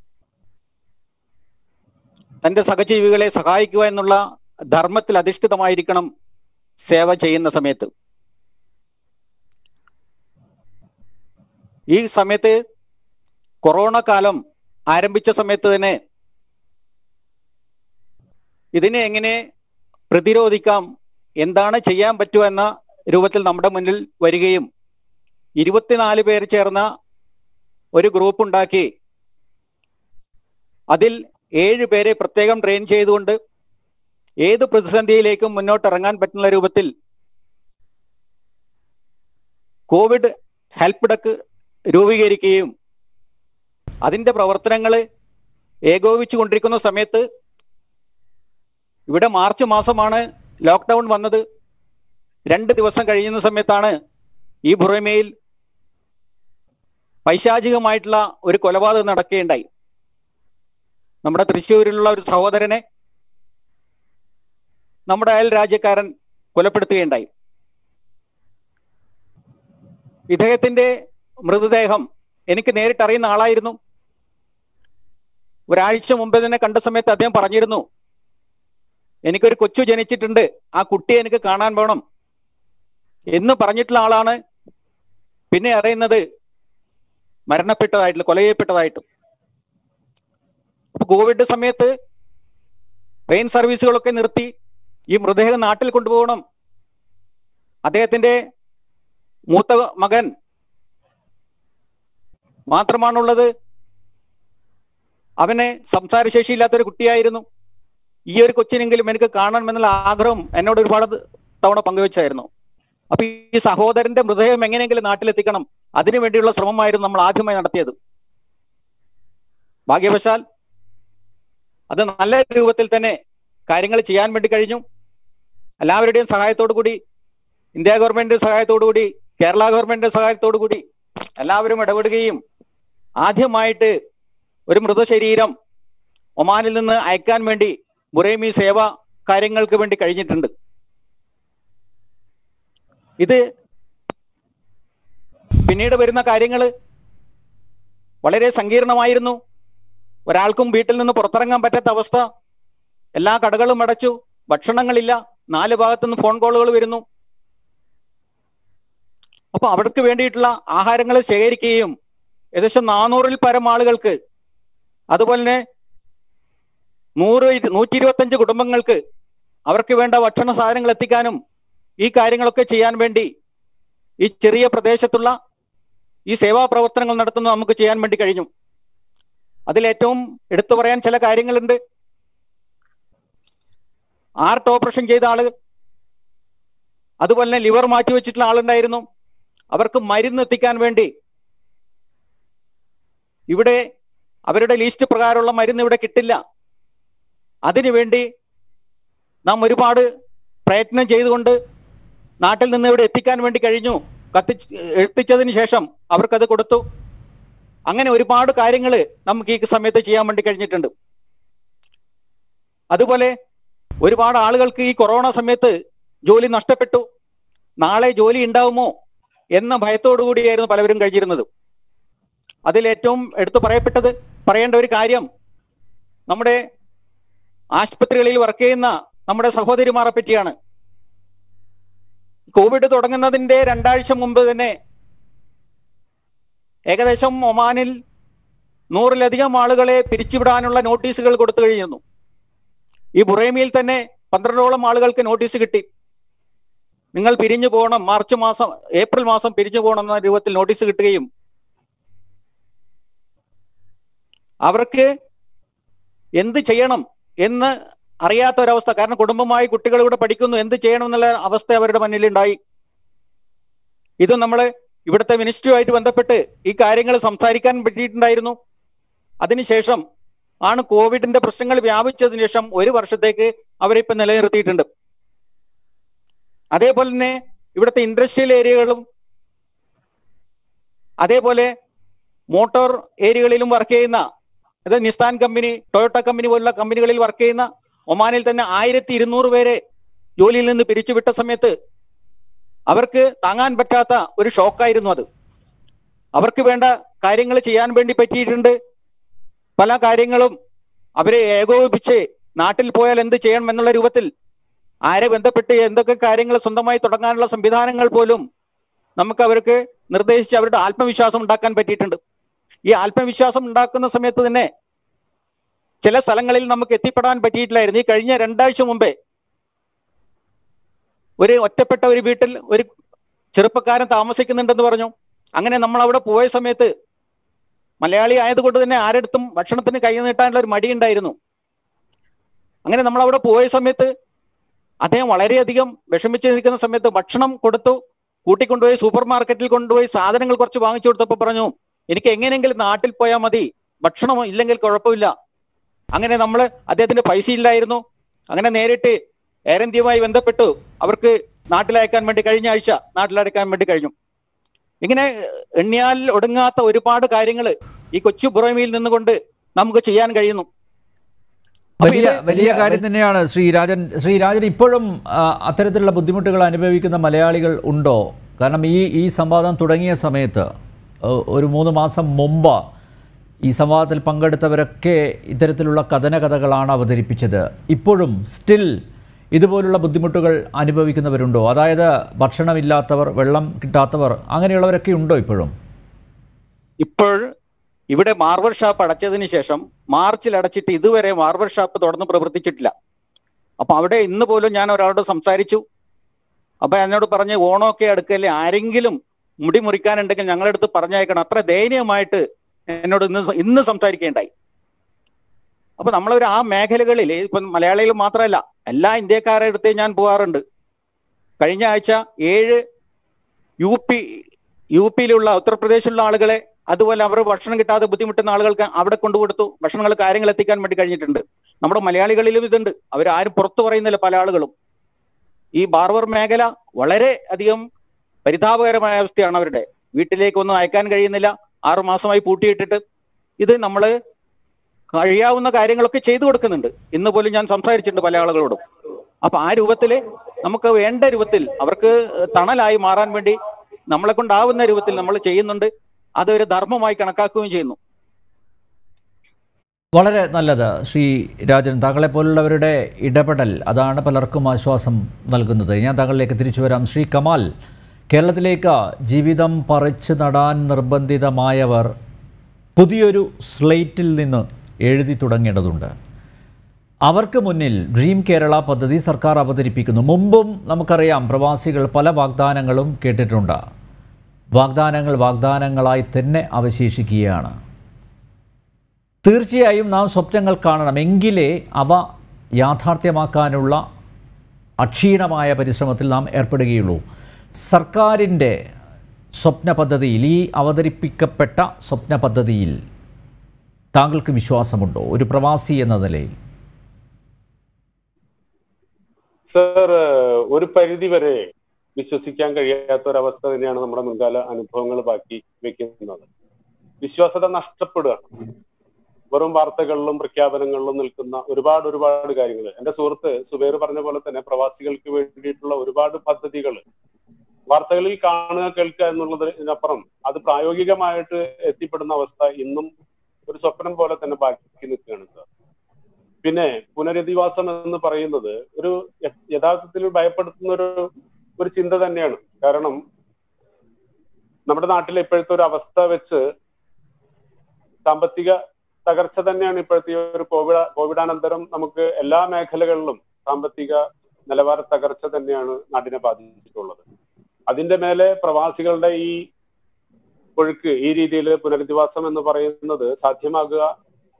തന്റെ സഹജീവികളെ സഹായിക്കുക എന്നുള്ള ധർമ്മത്തിൽ അധിഷ്ഠിതമായിരിക്കണം സേവ ചെയ്യുന്ന സമയത്ത് ഈ സമയത്ത് കൊറോണ കാലം ആരംഭിച്ച സമയത്ത് തന്നെ ഇതിനെ എങ്ങനെ പ്രതിരോധിക്കാം എന്താണ് ചെയ്യാൻ പറ്റുക എന്ന രൂപത്തിൽ നമ്മുടെ മുന്നിൽ വരികയും ഇരുപത്തിനാല് പേർ ചേർന്ന ഒരു ഗ്രൂപ്പ് ഉണ്ടാക്കി അതിൽ ഏഴ് പേരെ പ്രത്യേകം ട്രെയിൻ ചെയ്തുകൊണ്ട് ഏത് പ്രതിസന്ധിയിലേക്കും മുന്നോട്ട് ഇറങ്ങാൻ പറ്റുന്ന രൂപത്തിൽ കോവിഡ് ഹെൽപ്പ് ഡെക്ക് രൂപീകരിക്കുകയും അതിന്റെ പ്രവർത്തനങ്ങൾ ഏകോപിച്ചു കൊണ്ടിരിക്കുന്ന സമയത്ത് ഇവിടെ മാർച്ച് മാസമാണ് ലോക്ക്ഡൗൺ വന്നത് രണ്ട് ദിവസം കഴിയുന്ന സമയത്താണ് ഈ ബുറമയിൽ പൈശാചികമായിട്ടുള്ള ഒരു കൊലപാതകം നടക്കുകയുണ്ടായി നമ്മുടെ തൃശ്ശൂരിലുള്ള ഒരു സഹോദരനെ നമ്മുടെ അയൽ രാജ്യക്കാരൻ കൊലപ്പെടുത്തുകയുണ്ടായി ഇദ്ദേഹത്തിന്റെ മൃതദേഹം എനിക്ക് നേരിട്ട് അറിയുന്ന ആളായിരുന്നു ഒരാഴ്ച മുമ്പ് തന്നെ കണ്ട സമയത്ത് അദ്ദേഹം പറഞ്ഞിരുന്നു എനിക്കൊരു കൊച്ചു ജനിച്ചിട്ടുണ്ട് ആ കുട്ടിയെ എനിക്ക് കാണാൻ വേണം എന്ന് പറഞ്ഞിട്ടുള്ള ആളാണ് പിന്നെ അറിയുന്നത് മരണപ്പെട്ടതായിട്ടുള്ള കൊല ചെയ്യപ്പെട്ടതായിട്ടും അപ്പൊ കോവിഡ് സമയത്ത് ട്രെയിൻ സർവീസുകളൊക്കെ നിർത്തി ഈ മൃതദേഹം നാട്ടിൽ കൊണ്ടുപോകണം അദ്ദേഹത്തിന്റെ മൂത്ത മകൻ മാത്രമാണുള്ളത് അവന് സംസാരശേഷിയില്ലാത്തൊരു കുട്ടിയായിരുന്നു ഈ ഒരു കൊച്ചിനെങ്കിലും എനിക്ക് കാണണമെന്നുള്ള ആഗ്രഹം എന്നോട് ഒരുപാട് തവണ പങ്കുവച്ചായിരുന്നു അപ്പൊ ഈ സഹോദരന്റെ മൃതദേഹം എങ്ങനെയെങ്കിലും നാട്ടിലെത്തിക്കണം അതിനു വേണ്ടിയുള്ള ശ്രമമായിരുന്നു നമ്മൾ ആദ്യമായി നടത്തിയത് ഭാഗ്യവശാൽ അത് നല്ല രൂപത്തിൽ തന്നെ കാര്യങ്ങൾ ചെയ്യാൻ വേണ്ടി കഴിഞ്ഞു എല്ലാവരുടെയും സഹായത്തോടു കൂടി ഇന്ത്യ ഗവൺമെന്റിന്റെ സഹായത്തോടു കൂടി കേരള ഗവൺമെന്റിന്റെ സഹായത്തോടു കൂടി എല്ലാവരും ഇടപെടുകയും ആദ്യമായിട്ട് ഒരു മൃതശരീരം ഒമാനിൽ നിന്ന് അയക്കാൻ വേണ്ടി ബുറേമി സേവ കാര്യങ്ങൾക്ക് വേണ്ടി കഴിഞ്ഞിട്ടുണ്ട് ഇത് പിന്നീട് വരുന്ന കാര്യങ്ങൾ വളരെ സങ്കീർണമായിരുന്നു ഒരാൾക്കും വീട്ടിൽ നിന്ന് പുറത്തിറങ്ങാൻ പറ്റാത്ത അവസ്ഥ എല്ലാ കടകളും അടച്ചു ഭക്ഷണങ്ങളില്ല നാല് ഭാഗത്തുനിന്ന് ഫോൺ കോളുകൾ വരുന്നു അപ്പൊ അവർക്ക് വേണ്ടിയിട്ടുള്ള ആഹാരങ്ങൾ ശേഖരിക്കുകയും ഏകദേശം നാനൂറിൽ പരം ആളുകൾക്ക് അതുപോലെ തന്നെ നൂറ് നൂറ്റി ഇരുപത്തഞ്ച് കുടുംബങ്ങൾക്ക് അവർക്ക് വേണ്ട ഭക്ഷണ സാധനങ്ങൾ എത്തിക്കാനും ഈ കാര്യങ്ങളൊക്കെ ചെയ്യാൻ വേണ്ടി ഈ ചെറിയ പ്രദേശത്തുള്ള ഈ സേവാ പ്രവർത്തനങ്ങൾ നടത്തുന്നത് നമുക്ക് ചെയ്യാൻ വേണ്ടി കഴിഞ്ഞു അതിൽ ഏറ്റവും എടുത്തു പറയാൻ ചില കാര്യങ്ങളുണ്ട് ആർട്ട് ഓപ്പറേഷൻ ചെയ്ത ആളുകൾ അതുപോലെ തന്നെ ലിവർ മാറ്റി വെച്ചിട്ടുള്ള ആളുണ്ടായിരുന്നു അവർക്ക് മരുന്ന് എത്തിക്കാൻ വേണ്ടി ഇവിടെ അവരുടെ ലിസ്റ്റ് പ്രകാരമുള്ള മരുന്ന് ഇവിടെ കിട്ടില്ല അതിനുവേണ്ടി നാം ഒരുപാട് പ്രയത്നം ചെയ്തുകൊണ്ട് നാട്ടിൽ നിന്ന് ഇവിടെ എത്തിക്കാൻ വേണ്ടി കഴിഞ്ഞു കത്തി എത്തിച്ചതിന് ശേഷം അവർക്കത് കൊടുത്തു അങ്ങനെ ഒരുപാട് കാര്യങ്ങൾ നമുക്ക് ഈ സമയത്ത് ചെയ്യാൻ വേണ്ടി കഴിഞ്ഞിട്ടുണ്ട് അതുപോലെ ഒരുപാട് ആളുകൾക്ക് ഈ കൊറോണ സമയത്ത് ജോലി നഷ്ടപ്പെട്ടു നാളെ ജോലി ഉണ്ടാവുമോ എന്ന ഭയത്തോടു കൂടിയായിരുന്നു പലവരും കഴിഞ്ഞിരുന്നത് അതിൽ ഏറ്റവും എടുത്തു പറയപ്പെട്ടത് പറയേണ്ട ഒരു കാര്യം നമ്മുടെ ആശുപത്രികളിൽ വർക്ക് ചെയ്യുന്ന നമ്മുടെ സഹോദരിമാരെ പറ്റിയാണ് കോവിഡ് തുടങ്ങുന്നതിന്റെ രണ്ടാഴ്ച മുമ്പ് തന്നെ ഏകദേശം ഒമാനിൽ നൂറിലധികം ആളുകളെ പിരിച്ചുവിടാനുള്ള നോട്ടീസുകൾ കൊടുത്തു കഴിഞ്ഞിരുന്നു ഈ ബുറേമിയിൽ തന്നെ പന്ത്രണ്ടോളം ആളുകൾക്ക് നോട്ടീസ് കിട്ടി നിങ്ങൾ പിരിഞ്ഞു പോകണം മാർച്ച് മാസം ഏപ്രിൽ മാസം പിരിഞ്ഞു പോകണം എന്ന രൂപത്തിൽ നോട്ടീസ് കിട്ടുകയും അവർക്ക് എന്ത് ചെയ്യണം എന്ന് അറിയാത്ത ഒരവസ്ഥ കാരണം കുടുംബമായി കുട്ടികൾ ഇവിടെ പഠിക്കുന്നു എന്ത് ചെയ്യണം എന്നുള്ള അവസ്ഥ അവരുടെ മുന്നിലുണ്ടായി ഇത് നമ്മൾ ഇവിടുത്തെ മിനിസ്ട്രിയുമായിട്ട് ബന്ധപ്പെട്ട് ഈ കാര്യങ്ങൾ സംസാരിക്കാൻ പറ്റിയിട്ടുണ്ടായിരുന്നു അതിനുശേഷം ആണ് കോവിഡിന്റെ പ്രശ്നങ്ങൾ വ്യാപിച്ചതിന് ശേഷം ഒരു വർഷത്തേക്ക് അവരിപ്പം നിലനിർത്തിയിട്ടുണ്ട് അതേപോലെ തന്നെ ഇവിടുത്തെ ഇൻഡസ്ട്രിയൽ ഏരിയകളും അതേപോലെ മോട്ടോർ ഏരിയകളിലും വർക്ക് ചെയ്യുന്ന അത് നിസ്താൻ കമ്പനി ടൊയോട്ട കമ്പനി പോലുള്ള കമ്പനികളിൽ വർക്ക് ചെയ്യുന്ന ഒമാനിൽ തന്നെ ആയിരത്തി ഇരുന്നൂറ് പേരെ ജോലിയിൽ നിന്ന് പിരിച്ചുവിട്ട സമയത്ത് അവർക്ക് താങ്ങാൻ പറ്റാത്ത ഒരു ഷോക്കായിരുന്നു അത് അവർക്ക് വേണ്ട കാര്യങ്ങൾ ചെയ്യാൻ വേണ്ടി പറ്റിയിട്ടുണ്ട് പല കാര്യങ്ങളും അവരെ ഏകോപിപ്പിച്ച് നാട്ടിൽ പോയാൽ എന്ത് ചെയ്യണം എന്നുള്ള രൂപത്തിൽ ആരെ ബന്ധപ്പെട്ട് എന്തൊക്കെ കാര്യങ്ങൾ സ്വന്തമായി തുടങ്ങാനുള്ള സംവിധാനങ്ങൾ പോലും നമുക്ക് അവർക്ക് നിർദ്ദേശിച്ച് അവരുടെ ആത്മവിശ്വാസം ഉണ്ടാക്കാൻ പറ്റിയിട്ടുണ്ട് ഈ ആത്മവിശ്വാസം ഉണ്ടാക്കുന്ന സമയത്ത് തന്നെ ചില സ്ഥലങ്ങളിൽ നമുക്ക് എത്തിപ്പെടാൻ പറ്റിയിട്ടില്ലായിരുന്നു ഈ കഴിഞ്ഞ രണ്ടാഴ്ച മുമ്പേ ഒരു ഒറ്റപ്പെട്ട ഒരു വീട്ടിൽ ഒരു ചെറുപ്പക്കാരൻ താമസിക്കുന്നുണ്ടെന്ന് പറഞ്ഞു അങ്ങനെ നമ്മൾ അവിടെ പോയ സമയത്ത് മലയാളി ആയതുകൊണ്ട് തന്നെ ആരെടുത്തും ഭക്ഷണത്തിന് കൈ നീട്ടാനുള്ള ഒരു മടി ഉണ്ടായിരുന്നു അങ്ങനെ നമ്മൾ അവിടെ പോയ സമയത്ത് അദ്ദേഹം വളരെയധികം വിഷമിച്ച് നിൽക്കുന്ന സമയത്ത് ഭക്ഷണം കൊടുത്തു കൂട്ടിക്കൊണ്ടുപോയി സൂപ്പർ മാർക്കറ്റിൽ കൊണ്ടുപോയി സാധനങ്ങൾ കുറച്ച് വാങ്ങിച്ചു കൊടുത്തപ്പോൾ പറഞ്ഞു എനിക്ക് എങ്ങനെയെങ്കിലും നാട്ടിൽ പോയാൽ മതി ഭക്ഷണം ഇല്ലെങ്കിൽ കുഴപ്പമില്ല അങ്ങനെ നമ്മൾ അദ്ദേഹത്തിന്റെ പൈസ ഇല്ലായിരുന്നു അങ്ങനെ നേരിട്ട് എയർ ഇന്ത്യയുമായി ബന്ധപ്പെട്ടു അവർക്ക് നാട്ടിലയക്കാൻ വേണ്ടി കഴിഞ്ഞ ആഴ്ച നാട്ടിലടക്കാൻ വേണ്ടി കഴിഞ്ഞു ഇങ്ങനെ എണ്ണിയാൽ ഒടുങ്ങാത്ത ഒരുപാട് കാര്യങ്ങൾ ഈ കൊച്ചു പുറമയിൽ നിന്നുകൊണ്ട് നമുക്ക് ചെയ്യാൻ കഴിയുന്നു അപ്പൊ
വലിയ
ഇത്
വലിയ കാര്യം തന്നെയാണ് ശ്രീ രാജൻ ശ്രീ രാജൻ ഇപ്പോഴും ആ, അത്തരത്തിലുള്ള ബുദ്ധിമുട്ടുകൾ അനുഭവിക്കുന്ന മലയാളികൾ ഉണ്ടോ കാരണം ഈ ഈ സംവാദം തുടങ്ങിയ സമയത്ത് ഏഹ്, ഒരു മൂന്ന് മാസം മുമ്പ് ഈ സംവാദത്തിൽ പങ്കെടുത്തവരൊക്കെ ഇത്തരത്തിലുള്ള കഥന കഥകളാണ് അവതരിപ്പിച്ചത് ഇപ്പോഴും സ്റ്റിൽ ഇതുപോലുള്ള ബുദ്ധിമുട്ടുകൾ അനുഭവിക്കുന്നവരുണ്ടോ അതായത് ഭക്ഷണമില്ലാത്തവർ വെള്ളം കിട്ടാത്തവർ അങ്ങനെയുള്ളവരൊക്കെ ഉണ്ടോ ഇപ്പോഴും
ഇപ്പോൾ ഇവിടെ മാർബർ ഷാപ്പ് അടച്ചതിന് ശേഷം മാർച്ചിൽ അടച്ചിട്ട് ഇതുവരെ മാർബർ ഷാപ്പ് തുറന്ന് പ്രവർത്തിച്ചിട്ടില്ല അപ്പൊ അവിടെ ഇന്ന് പോലും ഞാൻ ഒരാളോട് സംസാരിച്ചു അപ്പൊ എന്നോട് പറഞ്ഞ് ഓണമൊക്കെ അടുക്കല്ലേ ആരെങ്കിലും മുടി മുറിക്കാനുണ്ടെങ്കിൽ ഞങ്ങളുടെ അടുത്ത് പറഞ്ഞയക്കണം അത്ര ദയനീയമായിട്ട് എന്നോട് ഇന്ന് സ- ഇന്ന് സംസാരിക്കേണ്ടായി അപ്പൊ നമ്മളൊരു ആ മേഖലകളിൽ ഇപ്പൊ മലയാളികൾ മാത്രമല്ല എല്ലാ ഇന്ത്യക്കാരുടെ അടുത്തേ ഞാൻ പോകാറുണ്ട് കഴിഞ്ഞ ആഴ്ച ഏഴ് യു പി യു പിയിലുള്ള ഉത്തർപ്രദേശിലുള്ള ആളുകളെ അതുപോലെ അവർ ഭക്ഷണം കിട്ടാതെ ബുദ്ധിമുട്ടുന്ന ആളുകൾക്ക് അവിടെ കൊണ്ടുകൊടുത്തു ഭക്ഷണങ്ങൾ കാര്യങ്ങൾ എത്തിക്കാൻ വേണ്ടി കഴിഞ്ഞിട്ടുണ്ട് നമ്മുടെ മലയാളികളിലും ഇതുണ്ട് അവരാരും പുറത്തു പറയുന്നില്ല പല ആളുകളും ഈ ബാർബർ മേഖല വളരെ അധികം പരിതാപകരമായ അവസ്ഥയാണ് അവരുടെ വീട്ടിലേക്കൊന്നും അയക്കാൻ കഴിയുന്നില്ല ആറു മാസമായി പൂട്ടിയിട്ടിട്ട് ഇത് നമ്മൾ കഴിയാവുന്ന കാര്യങ്ങളൊക്കെ ചെയ്തു കൊടുക്കുന്നുണ്ട് ഇന്ന് പോലും ഞാൻ സംസാരിച്ചിട്ടുണ്ട് പല ആളുകളോടും അപ്പൊ ആ രൂപത്തില് നമുക്ക് വേണ്ട രൂപത്തിൽ അവർക്ക് തണലായി മാറാൻ വേണ്ടി നമ്മളെ കൊണ്ടാവുന്ന രൂപത്തിൽ നമ്മൾ ചെയ്യുന്നുണ്ട് അതൊരു ധർമ്മമായി കണക്കാക്കുകയും ചെയ്യുന്നു
വളരെ നല്ലത് ശ്രീ രാജൻ താങ്കളെ പോലുള്ളവരുടെ ഇടപെടൽ അതാണ് പലർക്കും ആശ്വാസം നൽകുന്നത് ഞാൻ താങ്കളിലേക്ക് തിരിച്ചു വരാം ശ്രീ കമാൽ കേരളത്തിലേക്ക് ജീവിതം പറിച്ചു നടാൻ നിർബന്ധിതമായവർ പുതിയൊരു സ്ലേറ്റിൽ നിന്ന് എഴുതി തുടങ്ങേണ്ടതുണ്ട് അവർക്ക് മുന്നിൽ ഡ്രീം കേരള പദ്ധതി സർക്കാർ അവതരിപ്പിക്കുന്നു മുമ്പും നമുക്കറിയാം പ്രവാസികൾ പല വാഗ്ദാനങ്ങളും കേട്ടിട്ടുണ്ട് വാഗ്ദാനങ്ങൾ വാഗ്ദാനങ്ങളായി തന്നെ അവശേഷിക്കുകയാണ് തീർച്ചയായും നാം സ്വപ്നങ്ങൾ കാണണം എങ്കിലേ അവ യാഥാർത്ഥ്യമാക്കാനുള്ള അക്ഷീണമായ പരിശ്രമത്തിൽ നാം ഏർപ്പെടുകയുള്ളൂ സർക്കാരിൻ്റെ സ്വപ്ന പദ്ധതിയിൽ ഈ അവതരിപ്പിക്കപ്പെട്ട സ്വപ്ന പദ്ധതിയിൽ താങ്കൾക്ക് വിശ്വാസമുണ്ടോ ഒരു പ്രവാസി എന്ന നിലയിൽ
സർ ഒരു പരിധി വരെ വിശ്വസിക്കാൻ കഴിയാത്ത ഒരവസ്ഥ തന്നെയാണ് നമ്മുടെ മുൻകാല അനുഭവങ്ങൾ ബാക്കി വെക്കുന്നത് വിശ്വാസത നഷ്ടപ്പെടുകയാണ് വെറും വാർത്തകളിലും പ്രഖ്യാപനങ്ങളിലും നിൽക്കുന്ന ഒരുപാട് ഒരുപാട് കാര്യങ്ങൾ എന്റെ സുഹൃത്ത് സുബൈർ പറഞ്ഞ പോലെ തന്നെ പ്രവാസികൾക്ക് വേണ്ടിയിട്ടുള്ള ഒരുപാട് പദ്ധതികൾ വാർത്തകളിൽ കാണുക കേൾക്കുക എന്നുള്ളതിനപ്പുറം അത് പ്രായോഗികമായിട്ട് എത്തിപ്പെടുന്ന അവസ്ഥ ഇന്നും ഒരു സ്വപ്നം പോലെ തന്നെ ബാക്കി നിൽക്കുകയാണ് സാർ പിന്നെ പുനരധിവാസം എന്ന് പറയുന്നത് ഒരു യ- യഥാർത്ഥത്തിൽ ഭയപ്പെടുത്തുന്ന ഒരു ഒരു ചിന്ത തന്നെയാണ് കാരണം നമ്മുടെ നാട്ടിലെ ഇപ്പോഴത്തെ ഒരു അവസ്ഥ വെച്ച് സാമ്പത്തിക തകർച്ച തന്നെയാണ് ഇപ്പോഴത്തെ ഈ ഒരു കോവിഡ് കോവിഡാനന്തരം നമുക്ക് എല്ലാ മേഖലകളിലും സാമ്പത്തിക നിലവാര തകർച്ച തന്നെയാണ് നാടിനെ ബാധിച്ചിട്ടുള്ളത് അതിന്റെ മേലെ പ്രവാസികളുടെ ഈ ഒഴുക്ക് ഈ രീതിയിൽ പുനരധിവാസം എന്ന് പറയുന്നത് സാധ്യമാകുക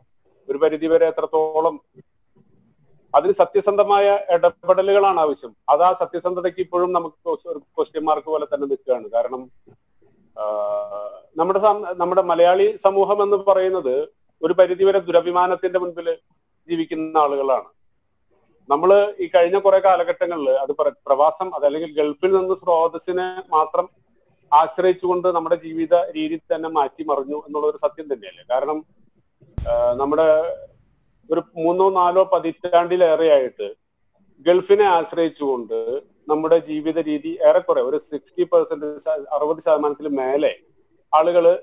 ഒരു പരിധിവരെ എത്രത്തോളം അതിന് സത്യസന്ധമായ ഇടപെടലുകളാണ് ആവശ്യം അത് ആ സത്യസന്ധതയ്ക്ക് ഇപ്പോഴും നമുക്ക് ഒരു ക്വസ്റ്റ്യൻ മാർക്ക് പോലെ തന്നെ നിൽക്കുകയാണ് കാരണം ആ, നമ്മുടെ സം- നമ്മുടെ മലയാളി സമൂഹം എന്ന് പറയുന്നത് ഒരു പരിധിവരെ ദുരഭിമാനത്തിന്റെ മുൻപിൽ ജീവിക്കുന്ന ആളുകളാണ് നമ്മൾ ഈ കഴിഞ്ഞ കുറെ കാലഘട്ടങ്ങളിൽ അത് പ്ര- പ്രവാസം അതല്ലെങ്കിൽ ഗൾഫിൽ നിന്ന് സ്രോതസ്സിനെ മാത്രം ആശ്രയിച്ചുകൊണ്ട് നമ്മുടെ ജീവിത രീതി തന്നെ മാറ്റിമറിഞ്ഞു എന്നുള്ള ഒരു സത്യം തന്നെയല്ലേ കാരണം ആ, നമ്മുടെ ഒരു മൂന്നോ നാലോ പതിറ്റാണ്ടിലേറെയായിട്ട് ഗൾഫിനെ ആശ്രയിച്ചുകൊണ്ട് നമ്മുടെ ജീവിത രീതി ഏറെക്കുറെ ഒരു സിക്സ്റ്റി പെർസെന്റ് അറുപത് ശതമാനത്തിൽ മേലെ ആളുകള്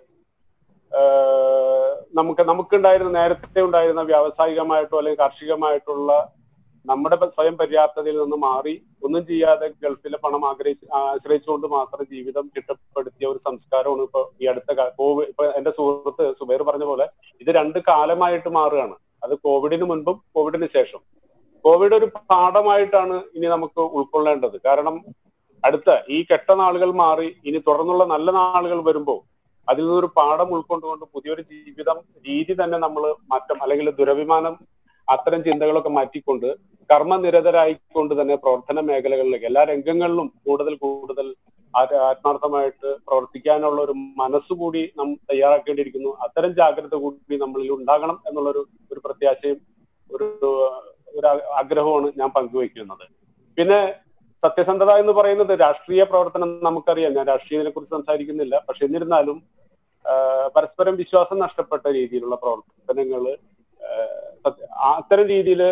ആഹ് നമുക്ക് നമുക്കുണ്ടായിരുന്ന നേരത്തെ ഉണ്ടായിരുന്ന വ്യാവസായികമായിട്ടോ അല്ലെങ്കിൽ കാർഷികമായിട്ടുള്ള നമ്മുടെ പ- സ്വയം പര്യാപ്തതയിൽ നിന്ന് മാറി ഒന്നും ചെയ്യാതെ ഗൾഫിലെ പണം ആഗ്രഹിച്ച് ആശ്രയിച്ചുകൊണ്ട് മാത്രം ജീവിതം ചിട്ടപ്പെടുത്തിയ ഒരു സംസ്കാരമാണ് ഇപ്പൊ ഈ അടുത്ത കാ- കോവിഡ് ഇപ്പൊ എന്റെ സുഹൃത്ത് സുബൈർ പറഞ്ഞ പോലെ ഇത് രണ്ട് കാലമായിട്ട് മാറുകയാണ് അത് കോവിഡിന് മുൻപും കോവിഡിന് ശേഷം കോവിഡ് ഒരു പാഠമായിട്ടാണ് ഇനി നമുക്ക് ഉൾക്കൊള്ളേണ്ടത് കാരണം അടുത്ത ഈ കെട്ട നാളുകൾ മാറി ഇനി തുടർന്നുള്ള നല്ല നാളുകൾ വരുമ്പോൾ അതിൽ നിന്നൊരു പാഠം ഉൾക്കൊണ്ടുകൊണ്ട് പുതിയൊരു ജീവിതം രീതി തന്നെ നമ്മൾ മാറ്റം അല്ലെങ്കിൽ ദുരഭിമാനം അത്തരം ചിന്തകളൊക്കെ മാറ്റിക്കൊണ്ട് കർമ്മനിരതരായിക്കൊണ്ട് തന്നെ പ്രവർത്തന മേഖലകളിലേക്ക് എല്ലാ രംഗങ്ങളിലും കൂടുതൽ കൂടുതൽ ആ- ആത്മാർത്ഥമായിട്ട് പ്രവർത്തിക്കാനുള്ള ഒരു മനസ്സുകൂടി നാം തയ്യാറാക്കേണ്ടിയിരിക്കുന്നു അത്തരം ജാഗ്രത കൂടി നമ്മളിൽ ഉണ്ടാകണം എന്നുള്ളൊരു ഒരു പ്രത്യാശയും ഒരു ഒരു ആ- ആഗ്രഹമാണ് ഞാൻ പങ്കുവയ്ക്കുന്നത് പിന്നെ സത്യസന്ധത എന്ന് പറയുന്നത് രാഷ്ട്രീയ പ്രവർത്തനം നമുക്കറിയാം ഞാൻ രാഷ്ട്രീയത്തിനെ കുറിച്ച് സംസാരിക്കുന്നില്ല പക്ഷെ എന്നിരുന്നാലും ആ, പരസ്പരം വിശ്വാസം നഷ്ടപ്പെട്ട രീതിയിലുള്ള പ്രവർത്തനങ്ങള് ആ, സത്യ- ആ അത്തരം രീതിയിൽ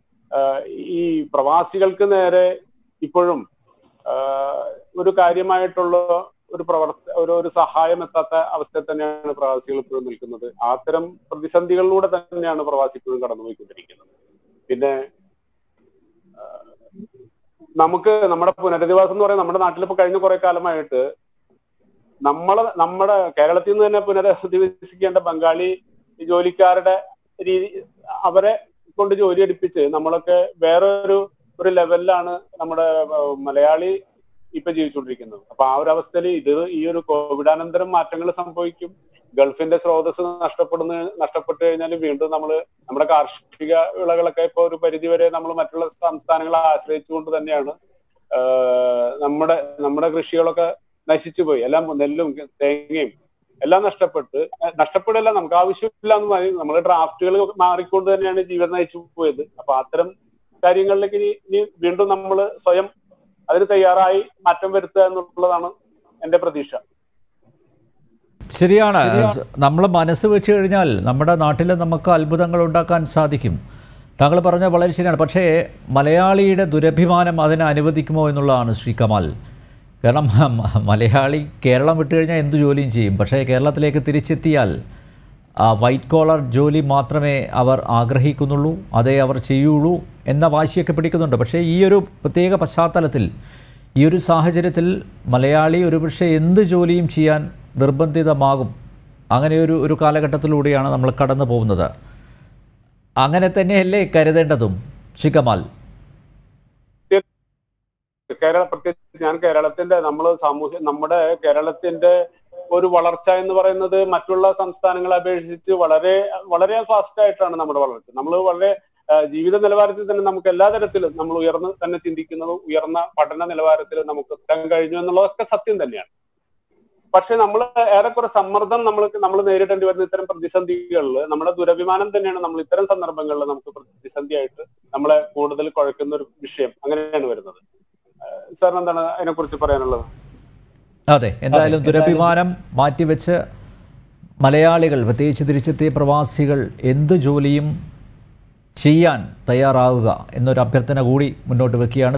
ഈ പ്രവാസികൾക്ക് നേരെ ഇപ്പോഴും ആ, ഒരു കാര്യമായിട്ടുള്ള ഒരു പ്രവർത്ത ഒരു ഒരു സഹായം എത്താത്ത അവസ്ഥയിൽ തന്നെയാണ് പ്രവാസികൾ ഇപ്പോഴും നിൽക്കുന്നത് അത്തരം പ്രതിസന്ധികളിലൂടെ തന്നെയാണ് പ്രവാസി ഇപ്പോഴും കടന്നുപോയിക്കൊണ്ടിരിക്കുന്നത് പിന്നെ ആ, നമുക്ക് നമ്മുടെ പുനരധിവാസം എന്ന് പറയുന്നത് നമ്മുടെ നാട്ടിൽ ഇപ്പൊ കഴിഞ്ഞ കുറെ കാലമായിട്ട് നമ്മളെ നമ്മുടെ കേരളത്തിൽ നിന്ന് തന്നെ പുനരധിവസിക്കേണ്ട ബംഗാളി ജോലിക്കാരുടെ രീതി അവരെ കൊണ്ട് ജോലി എടുപ്പിച്ച് നമ്മളൊക്കെ വേറെ ഒരു ഒരു ലെവലിലാണ് നമ്മുടെ ആ, മലയാളി ഇപ്പൊ ജീവിച്ചുകൊണ്ടിരിക്കുന്നത് അപ്പൊ ആ ഒരു അവസ്ഥയിൽ ഇത് ഈ ഒരു കോവിഡാനന്തരം മാറ്റങ്ങൾ സംഭവിക്കും ഗൾഫിന്റെ സ്രോതസ് നഷ്ടപ്പെടുന്ന നഷ്ടപ്പെട്ടു കഴിഞ്ഞാൽ വീണ്ടും നമ്മൾ നമ്മുടെ കാർഷിക വിളകളൊക്കെ ഇപ്പൊ ഒരു പരിധി വരെ നമ്മൾ മറ്റുള്ള സംസ്ഥാനങ്ങളെ ആശ്രയിച്ചുകൊണ്ട് തന്നെയാണ് ആഹ് നമ്മുടെ നമ്മുടെ കൃഷികളൊക്കെ നശിച്ചു പോയി എല്ലാം നെല്ലും തേങ്ങയും എല്ലാം നഷ്ടപ്പെട്ട് അഹ് നഷ്ടപ്പെടില്ല നമുക്ക് ആവശ്യമില്ല എന്ന് പറയും നമ്മുടെ ഡ്രാഫ്റ്റുകൾ മാറിക്കൊണ്ട് തന്നെയാണ് ജീവിതം നയിച്ചു പോയത് അപ്പൊ അത്തരം കാര്യങ്ങളിലേക്ക് ഇനി ഇനി വീണ്ടും നമ്മൾ സ്വയം അതിന് തയ്യാറായി മാറ്റം വരുത്തുക എന്നുള്ളതാണ് എന്റെ പ്രതീക്ഷ
ശരിയാണ് നമ്മൾ മനസ്സ് വെച്ച് കഴിഞ്ഞാൽ നമ്മുടെ നാട്ടിൽ നമുക്ക് അത്ഭുതങ്ങൾ ഉണ്ടാക്കാൻ സാധിക്കും താങ്കൾ പറഞ്ഞ വളരെ ശരിയാണ് പക്ഷേ മലയാളിയുടെ ദുരഭിമാനം അതിനെ അനുവദിക്കുമോ എന്നുള്ളതാണ് ശ്രീ കമാൽ കാരണം മ- മലയാളി കേരളം വിട്ടു കഴിഞ്ഞാൽ എന്ത് ജോലിയും ചെയ്യും പക്ഷേ കേരളത്തിലേക്ക് തിരിച്ചെത്തിയാൽ ആ വൈറ്റ് കോളർ ജോലി മാത്രമേ അവർ ആഗ്രഹിക്കുന്നുള്ളൂ അതേ അവർ ചെയ്യുള്ളൂ എന്ന വാശിയൊക്കെ പിടിക്കുന്നുണ്ട് പക്ഷേ ഈ ഒരു പ്രത്യേക പശ്ചാത്തലത്തിൽ ഈ ഒരു സാഹചര്യത്തിൽ മലയാളി ഒരുപക്ഷെ എന്ത് ജോലിയും ചെയ്യാൻ നിർബന്ധിതമാകും അങ്ങനെ ഒരു ഒരു കാലഘട്ടത്തിലൂടെയാണ് നമ്മൾ കടന്നു പോകുന്നത് അങ്ങനെ തന്നെയല്ലേ കരുതേണ്ടതും ശിഖമാൽ
കേരള പ്രത്യേകിച്ച് ഞാൻ കേരളത്തിന്റെ നമ്മൾ സാമൂഹ്യ നമ്മുടെ കേരളത്തിന്റെ ഒരു വളർച്ച എന്ന് പറയുന്നത് മറ്റുള്ള സംസ്ഥാനങ്ങളെ അപേക്ഷിച്ച് വളരെ വളരെ ഫാസ്റ്റ് ആയിട്ടാണ് നമ്മുടെ വളർച്ച നമ്മൾ വളരെ ആ, ജീവിത നിലവാരത്തിൽ തന്നെ നമുക്ക് എല്ലാ തരത്തിലും നമ്മൾ ഉയർന്ന് തന്നെ ചിന്തിക്കുന്നതും ഉയർന്ന പഠന നിലവാരത്തിൽ നമുക്ക് എത്താൻ കഴിഞ്ഞു എന്നുള്ളതൊക്കെ സത്യം തന്നെയാണ് പക്ഷെ നമ്മൾ ഏറെക്കുറെ സമ്മർദ്ദം നമ്മൾക്ക് നമ്മൾ നേരിടേണ്ടി വരുന്ന ഇത്തരം പ്രതിസന്ധികളിൽ നമ്മുടെ ദുരഭിമാനം തന്നെയാണ് നമ്മൾ ഇത്തരം സന്ദർഭങ്ങളിൽ നമുക്ക് പ്രതിസന്ധിയായിട്ട് നമ്മളെ കൂടുതൽ കുഴക്കുന്ന ഒരു വിഷയം അങ്ങനെയാണ് വരുന്നത് സാറിന് എന്താണ് അതിനെക്കുറിച്ച് പറയാനുള്ളത്
അതെ എന്തായാലും ദുരഭിമാനം മാറ്റിവെച്ച് മലയാളികൾ പ്രത്യേകിച്ച് തിരിച്ചെത്തിയ പ്രവാസികൾ എന്ത് ജോലിയും ചെയ്യാൻ തയ്യാറാവുക എന്നൊരു അഭ്യർത്ഥന കൂടി മുന്നോട്ട് വെക്കുകയാണ്